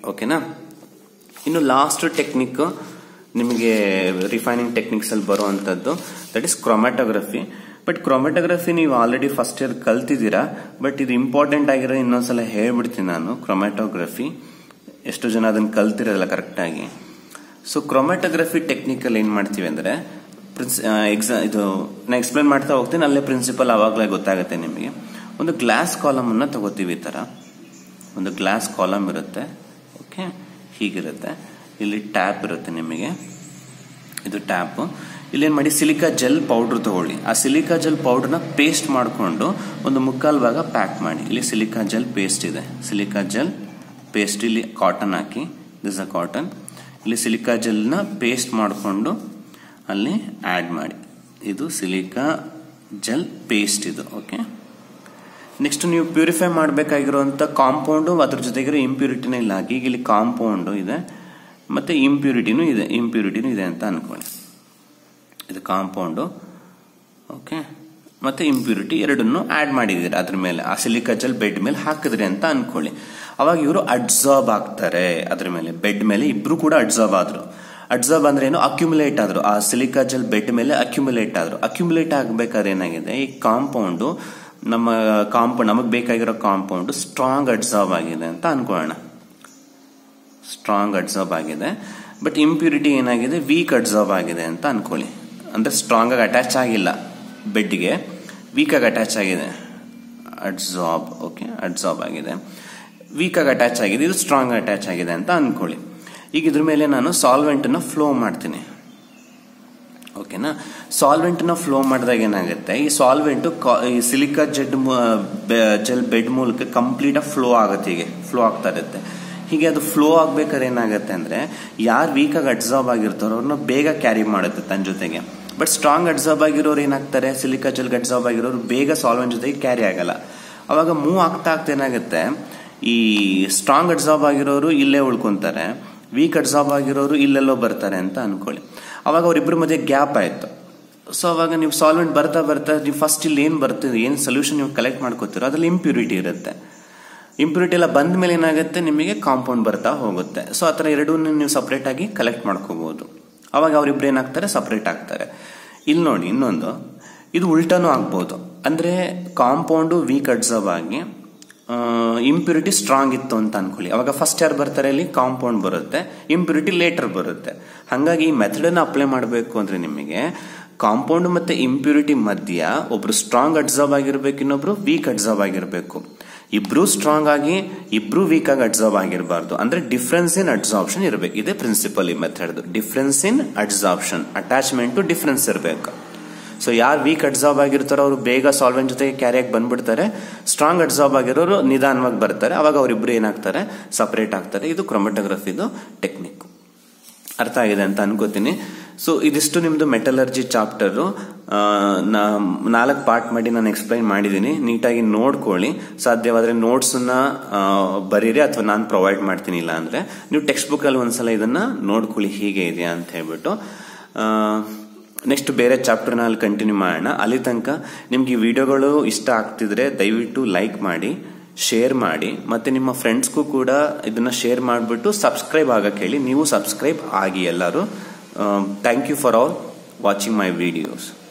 ಓಕೆನಾ ಇನ್ನು ಲಾಸ್ಟ್ ಟೆಕ್ನಿಕ್ ನಿಮಗೆ ರಿಫೈನಿಂಗ್ ಟೆಕ್ನಿಕ್ಸ್ ಅಲ್ಲಿ ಬರುವಂತದ್ದು that is chromatography but chromatography ನೀವು ಆಲ್ರೆಡಿ ಫಸ್ಟ್ ಇಯರ್ ಕಲ್ತಿದ್ದೀರಾ ಬಟ್ ಇದು ಇಂಪಾರ್ಟೆಂಟ್ ಆಗಿರೋ ಇನ್ನೊಂದ್ಸಲ ಹೇಳ್ಬಿಡ್ತೀನಿ ನಾನು ಕ್ರೊಮ್ಯಾಟೋಗ್ರಫಿ ಎಷ್ಟು ಜನ ಅದನ್ನ ಕಲ್ತಿರಲ್ಲ ಕರೆಕ್ಟಾಗಿ ಸೊ ಕ್ರೊಮ್ಯಾಟೋಗ್ರಫಿ ಟೆಕ್ನಿಕಲ್ ಏನ್ ಮಾಡ್ತೀವಿ ಅಂದ್ರೆ ಪ್ರಿನ್ಸ್ ಎಕ್ಸಾ ಇದು ನಾನು ಎಕ್ಸ್ಪ್ಲೇನ್ ಮಾಡ್ತಾ ಹೋಗ್ತೀನಿ ಅಲ್ಲೇ ಪ್ರಿನ್ಸಿಪಲ್ ಅವಾಗಲೇ ಗೊತ್ತಾಗುತ್ತೆ ನಿಮಗೆ ಒಂದು ಗ್ಲಾಸ್ ಕಾಲಮ್ ಅನ್ನ ತಗೋತೀವಿ ಈ ತರ ಒಂದು ಗ್ಲಾಸ್ ಕಾಲಮ್ ಇರುತ್ತೆ ಓಕೆ ಹೀಗಿರುತ್ತೆ ಇಲ್ಲಿ ಟ್ಯಾಪ್ ಇರುತ್ತೆ ನಿಮಗೆ ಇದು ಟ್ಯಾಪ್ ಇಲ್ಲೇನ್ ಮಾಡಿ ಸಿಲಿಕಾ ಜೆಲ್ ಪೌಡರ್ ತಗೊಳ್ಳಿ ಆ ಸಿಲಿಕಾ ಜೆಲ್ ಪೌಡರ್ನ ಪೇಸ್ಟ್ ಮಾಡಿಕೊಂಡು ಒಂದು ಮುಕ್ಕಾಲು ಭಾಗ ಪ್ಯಾಕ್ ಮಾಡಿ ಇಲ್ಲಿ ಸಿಲಿಕಾ ಜೆಲ್ ಪೇಸ್ಟ್ ಇದೆ ಸಿಲಿಕಾ ಜೆಲ್ ಪೇಸ್ಟ್ ಇಲ್ಲಿ ಕಾಟನ್ ಹಾಕಿ ದಿಸ್ ಅ ಕಾಟನ್ ಇಲ್ಲಿ ಸಿಲಿಕಾ ಜೆಲ್ನ ಪೇಸ್ಟ್ ಮಾಡಿಕೊಂಡು ಅಲ್ಲಿ ಆಡ್ ಮಾಡಿ ಇದು ಸಿಲಿಕಾ ಜೆಲ್ ಪೇಸ್ಟ್ ಇದು ಓಕೆ ನೆಕ್ಸ್ಟ್ ನೀವು ಪ್ಯೂರಿಫೈ ಮಾಡಬೇಕಾಗಿರುವಂತ ಕಾಂಪೌಂಡು ಅದ್ರ ಜೊತೆಗಿರೋ ಇಂಪ್ಯೂರಿಟಿನ ಇಲ್ಲ ಹಾಕಿ ಈಗ ಇಲ್ಲಿ ಕಾಂಪೌಂಡು ಇದೆ ಮತ್ತೆ ಇಂಪ್ಯೂರಿಟಿನೂ ಇದೆ ಇಂಪ್ಯೂರಿಟಿನೂ ಇದೆ ಅಂತ ಅನ್ಕೊಳ್ಳಿ ಇದು ಕಾಂಪೌಂಡು ಓಕೆ ಮತ್ತೆ ಇಂಪ್ಯೂರಿಟಿ ಎರಡನ್ನು ಆಡ್ ಮಾಡಿದ್ದೀರಾ ಅದ್ರ ಮೇಲೆ ಆ ಸಿಲಿಕಾ ಜೆಲ್ ಬೆಡ್ ಮೇಲೆ ಹಾಕಿದ್ರಿ ಅಂತ ಅನ್ಕೊಳ್ಳಿ ಅವಾಗ ಇವರು ಅಡ್ಸಾರ್ಬ್ ಆಗ್ತಾರೆ ಅದ್ರ ಮೇಲೆ ಬೆಡ್ ಮೇಲೆ ಇಬ್ರು ಕೂಡ ಅಡ್ಸಾರ್ಬ್ ಆದ್ರು ಅಡ್ಸಾರ್ಬ್ ಅಂದ್ರೆ ಏನು ಅಕ್ಯುಮುಲೇಟ್ ಆದ್ರು ಆ ಸಿಲಿಕಾ ಜೆಲ್ ಬೆಡ್ ಮೇಲೆ ಅಕ್ಯುಮುಲೇಟ್ ಆದ್ರು ಅಕ್ಯುಮುಲೇಟ್ ಆಗ್ಬೇಕಾದ್ರೆ ಏನಾಗಿದೆ ಈ ಕಾಂಪೌಂಡು ನಮ್ಮ ಕಾಂಪೌಂಡ್ ನಮಗೆ ಬೇಕಾಗಿರೋ ಕಾಂಪೌಂಡ್ ಸ್ಟ್ರಾಂಗ್ ಅಡ್ಸಾರ್ಬ್ ಆಗಿದೆ ಅಂತ ಅನ್ಕೊಳ್ಳೋಣ ಸ್ಟ್ರಾಂಗ್ ಅಡ್ಸಾರ್ಬ್ ಆಗಿದೆ ಬಟ್ ಇಂಪ್ಯೂರಿಟಿ ಏನಾಗಿದೆ ವೀಕ್ ಅಡ್ಸಾರ್ಬ್ ಆಗಿದೆ ಅಂತ ಅನ್ಕೊಳ್ಳಿ ಅಂದ್ರೆ ಸ್ಟ್ರಾಂಗ್ ಆಗಿ ಅಟ್ಯಾಚ್ ಆಗಿಲ್ಲ ಬೆಡ್ಗೆ ವೀಕ್ ಆಗಿ ಅಟ್ಯಾಚ್ ಆಗಿದೆ ಅಡ್ಸಾರ್ಬ್ ಓಕೆ ಅಡ್ಸಾರ್ಬ್ ಆಗಿದೆ ವೀಕ್ ಆಗಿ ಅಟ್ಯಾಚ್ ಆಗಿದೆ ಇದು ಸ್ಟ್ರಾಂಗ್ ಅಟ್ಯಾಚ್ ಆಗಿದೆ ಅಂತ ಅನ್ಕೊಳ್ಳಿ ಈಗ ಇದ್ರ ಮೇಲೆ ನಾನು ಸಾಲ್ವೆಂಟ್ ನ ಫ್ಲೋ ಮಾಡ್ತೀನಿ ಓಕೆನಾ ಸಾಲ್ವೆಂಟ್ ನ ಫ್ಲೋ ಮಾಡಿದಾಗ ಏನಾಗುತ್ತೆ ಈ ಸಾಲ್ವೆಂಟ್ ಈ ಸಿಲಿಕಾ ಜೆಡ್ ಜೆಲ್ ಬೆಡ್ ಮೂಲಕ ಕಂಪ್ಲೀಟ್ ಆಗಿ ಫ್ಲೋ ಆಗುತ್ತೆ ಹೀಗೆ ಫ್ಲೋ ಆಗ್ತಾ ಇರುತ್ತೆ ಹೀಗೆ ಅದು ಫ್ಲೋ ಆಗ್ಬೇಕಾದ್ರೆ ಏನಾಗುತ್ತೆ ಅಂದ್ರೆ ಯಾರು ವೀಕ್ ಆಗಿ ಅಡ್ಸಾರ್ಬ್ ಆಗಿರ್ತಾರೋ ಅವ್ರನ್ನ ಬೇಗ ಕ್ಯಾರಿ ಮಾಡುತ್ತೆ ತನ್ನ ಜೊತೆಗೆ ಬಟ್ ಸ್ಟ್ರಾಂಗ್ ಅಡ್ಸಾರ್ಬ್ ಆಗಿರೋರು ಏನಾಗ್ತಾರೆ ಸಿಲಿಕಾ ಜೆಲ್ ಅಡ್ಸಾರ್ಬ್ ಆಗಿರೋರು ಬೇಗ ಸಾಲ್ವೆಂಟ್ ಜೊತೆಗೆ ಕ್ಯಾರಿ ಆಗಲ್ಲ ಅವಾಗ ಮೂವ್ ಆಗ್ತಾ ಆಗ್ತಾ ಏನಾಗುತ್ತೆ ಈ ಸ್ಟ್ರಾಂಗ್ ಅಡ್ಸಾರ್ಬ್ ಆಗಿರೋರು ಇಲ್ಲೇ ಉಳ್ಕೊಂತಾರೆ ವೀಕ್ ಅಡ್ಸಾರ್ಬ್ ಆಗಿರೋರು ಇಲ್ಲೆಲ್ಲೋ ಬರ್ತಾರೆ ಅಂತ ಅನ್ಕೊಳ್ಳಿ ಅವಾಗ ಅವರಿಬ್ಬರ ಮಧ್ಯೆ ಗ್ಯಾಪ್ ಆಯ್ತು ಸೊ ಅವಾಗ ನೀವು ಸಾಲ್ವೆಂಟ್ ಬರ್ತಾ ಬರ್ತಾ ನೀವು ಫಸ್ಟ್ ಇಲ್ಲಿ ಏನ್ ಬರ್ತೀರಿ ಏನ್ ಸೊಲ್ಯೂಷನ್ ನೀವು ಕಲೆಕ್ಟ್ ಮಾಡ್ಕೋತೀರೋ ಅದ್ರಲ್ಲಿ ಇಂಪ್ಯೂರಿಟಿ ಇರುತ್ತೆ ಇಂಪ್ಯೂರಿಟಿ ಎಲ್ಲ ಬಂದ ಮೇಲೆ ಏನಾಗುತ್ತೆ ನಿಮಗೆ ಕಾಂಪೌಂಡ್ ಬರ್ತಾ ಹೋಗುತ್ತೆ ಸೊ ಆ ಥರ ಎರಡೂ ನೀವು ಸಪ್ರೇಟ್ ಆಗಿ ಕಲೆಕ್ಟ್ ಮಾಡ್ಕೋಬಹುದು ಅವಾಗ ಅವರಿಬ್ರು ಏನಾಗ್ತಾರೆ ಸಪ್ರೇಟ್ ಆಗ್ತಾರೆ ಇಲ್ಲಿ ನೋಡಿ ಇನ್ನೊಂದು ಇದು ಉಲ್ಟಾನೂ ಆಗ್ಬೋದು ಅಂದ್ರೆ ಕಾಂಪೌಂಡು ವೀಕ್ ಅಡ್ಸರ್ವ್ ಆಗಿ ಇಂಪ್ಯೂರಿಟಿ ಸ್ಟ್ರಾಂಗ್ ಇತ್ತು ಅಂತ ಅನ್ಕೊಳ್ಳಿ ಅವಾಗ ಫಸ್ಟ್ ಯಾರು ಬರ್ತಾರೆ ಇಲ್ಲಿ ಕಾಂಪೌಂಡ್ ಬರುತ್ತೆ ಇಂಪ್ಯೂರಿಟಿ ಲೇಟರ್ ಬರುತ್ತೆ ಹಾಗಾಗಿ ಈ ಮೆಥಡ್ ಅಪ್ಲೈ ಮಾಡಬೇಕು ಅಂದ್ರೆ ನಿಮಗೆ ಕಾಂಪೌಂಡ್ ಮತ್ತೆ ಇಂಪ್ಯೂರಿಟಿ ಮಧ್ಯ ಒಬ್ರು ಸ್ಟ್ರಾಂಗ್ ಅಡ್ಸರ್ವ್ ಆಗಿರ್ಬೇಕು ಇನ್ನೊಬ್ರು ವೀಕ್ ಅಡ್ಸರ್ವ್ ಆಗಿರ್ಬೇಕು ಇಬ್ರು ಸ್ಟ್ರಾಂಗ್ ಆಗಿ ಇಬ್ರು ವೀಕ್ ಆಗಿ ಅಡ್ಸರ್ವ್ ಆಗಿರಬಾರ್ದು ಅಂದ್ರೆ ಡಿಫ್ರೆನ್ಸ್ ಇನ್ ಅಡ್ಸಾರ್ಪ್ಷನ್ ಇರಬೇಕು ಇದೇ ಪ್ರಿನ್ಸಿಪಲ್ ಈ method difference in adsorption attachment difference ಇರಬೇಕು ಸೊ ಯಾರು ವೀಕ್ ಅಡ್ಸಾರ್ಬ್ ಆಗಿರ್ತಾರೋ ಅವರು ಬೇಗ ಸಾಲ್ವೆಂಟ್ ಜೊತೆಗೆ ಕ್ಯಾರಿಯಾಗಿ ಬಂದ್ಬಿಡ್ತಾರೆ ಸ್ಟ್ರಾಂಗ್ ಅಡ್ಸಾರ್ಬ್ ಆಗಿರೋರು ನಿಧಾನವಾಗಿ ಬರ್ತಾರೆ ಅವಾಗ ಅವರಿಬ್ರು ಏನಾಗ್ತಾರೆ ಸಪರೇಟ್ ಆಗ್ತಾರೆ ಇದು ಕ್ರೊಮೆಟೋಗ್ರಫಿದು ಟೆಕ್ನಿಕ್ ಅರ್ಥ ಆಗಿದೆ ಅಂತ ಅನ್ಕೋತೀನಿ ಸೊ ಇದಿಷ್ಟು ನಿಮ್ದು ಮೆಟಲರ್ಜಿ ಚಾಪ್ಟರ್ ನಾಲ್ಕು ಪಾರ್ಟ್ ಮಾಡಿ ನಾನು ಎಕ್ಸ್ಪ್ಲೈನ್ ಮಾಡಿದ್ದೀನಿ ನೀಟಾಗಿ ನೋಡ್ಕೊಳ್ಳಿ ಸಾಧ್ಯವಾದ್ರೆ ನೋಟ್ಸ್ ನ ಬರೀರಿ ಅಥವಾ ನಾನು ಪ್ರೊವೈಡ್ ಮಾಡ್ತೀನಿ ಇಲ್ಲ ಅಂದ್ರೆ ನೀವು ಟೆಕ್ಸ್ಟ್ ಬುಕ್ ಅಲ್ಲಿ ಒಂದ್ಸಲ ಇದನ್ನ ನೋಡ್ಕೊಳ್ಳಿ ಹೀಗೆ ಇದೆಯಾ ಅಂತ ಹೇಳ್ಬಿಟ್ಟು ನೆಕ್ಸ್ಟ್ ಬೇರೆ ಚಾಪ್ಟರ್ನ ಅಲ್ಲಿ ಕಂಟಿನ್ಯೂ ಮಾಡೋಣ ಅಲ್ಲಿ ತನಕ ನಿಮ್ಗೆ ಈ ವಿಡಿಯೋಗಳು ಇಷ್ಟ ಆಗ್ತಿದ್ರೆ ದಯವಿಟ್ಟು ಲೈಕ್ ಮಾಡಿ ಶೇರ್ ಮಾಡಿ ಮತ್ತೆ ನಿಮ್ಮ ಫ್ರೆಂಡ್ಸ್ಗೂ ಕೂಡ ಇದನ್ನ ಶೇರ್ ಮಾಡಿಬಿಟ್ಟು ಸಬ್ಸ್ಕ್ರೈಬ್ ಆಗಕ್ಕೆ ಹೇಳಿ ನೀವು ಸಬ್ಸ್ಕ್ರೈಬ್ ಆಗಿ ಎಲ್ಲರೂ thank you for all watching my videos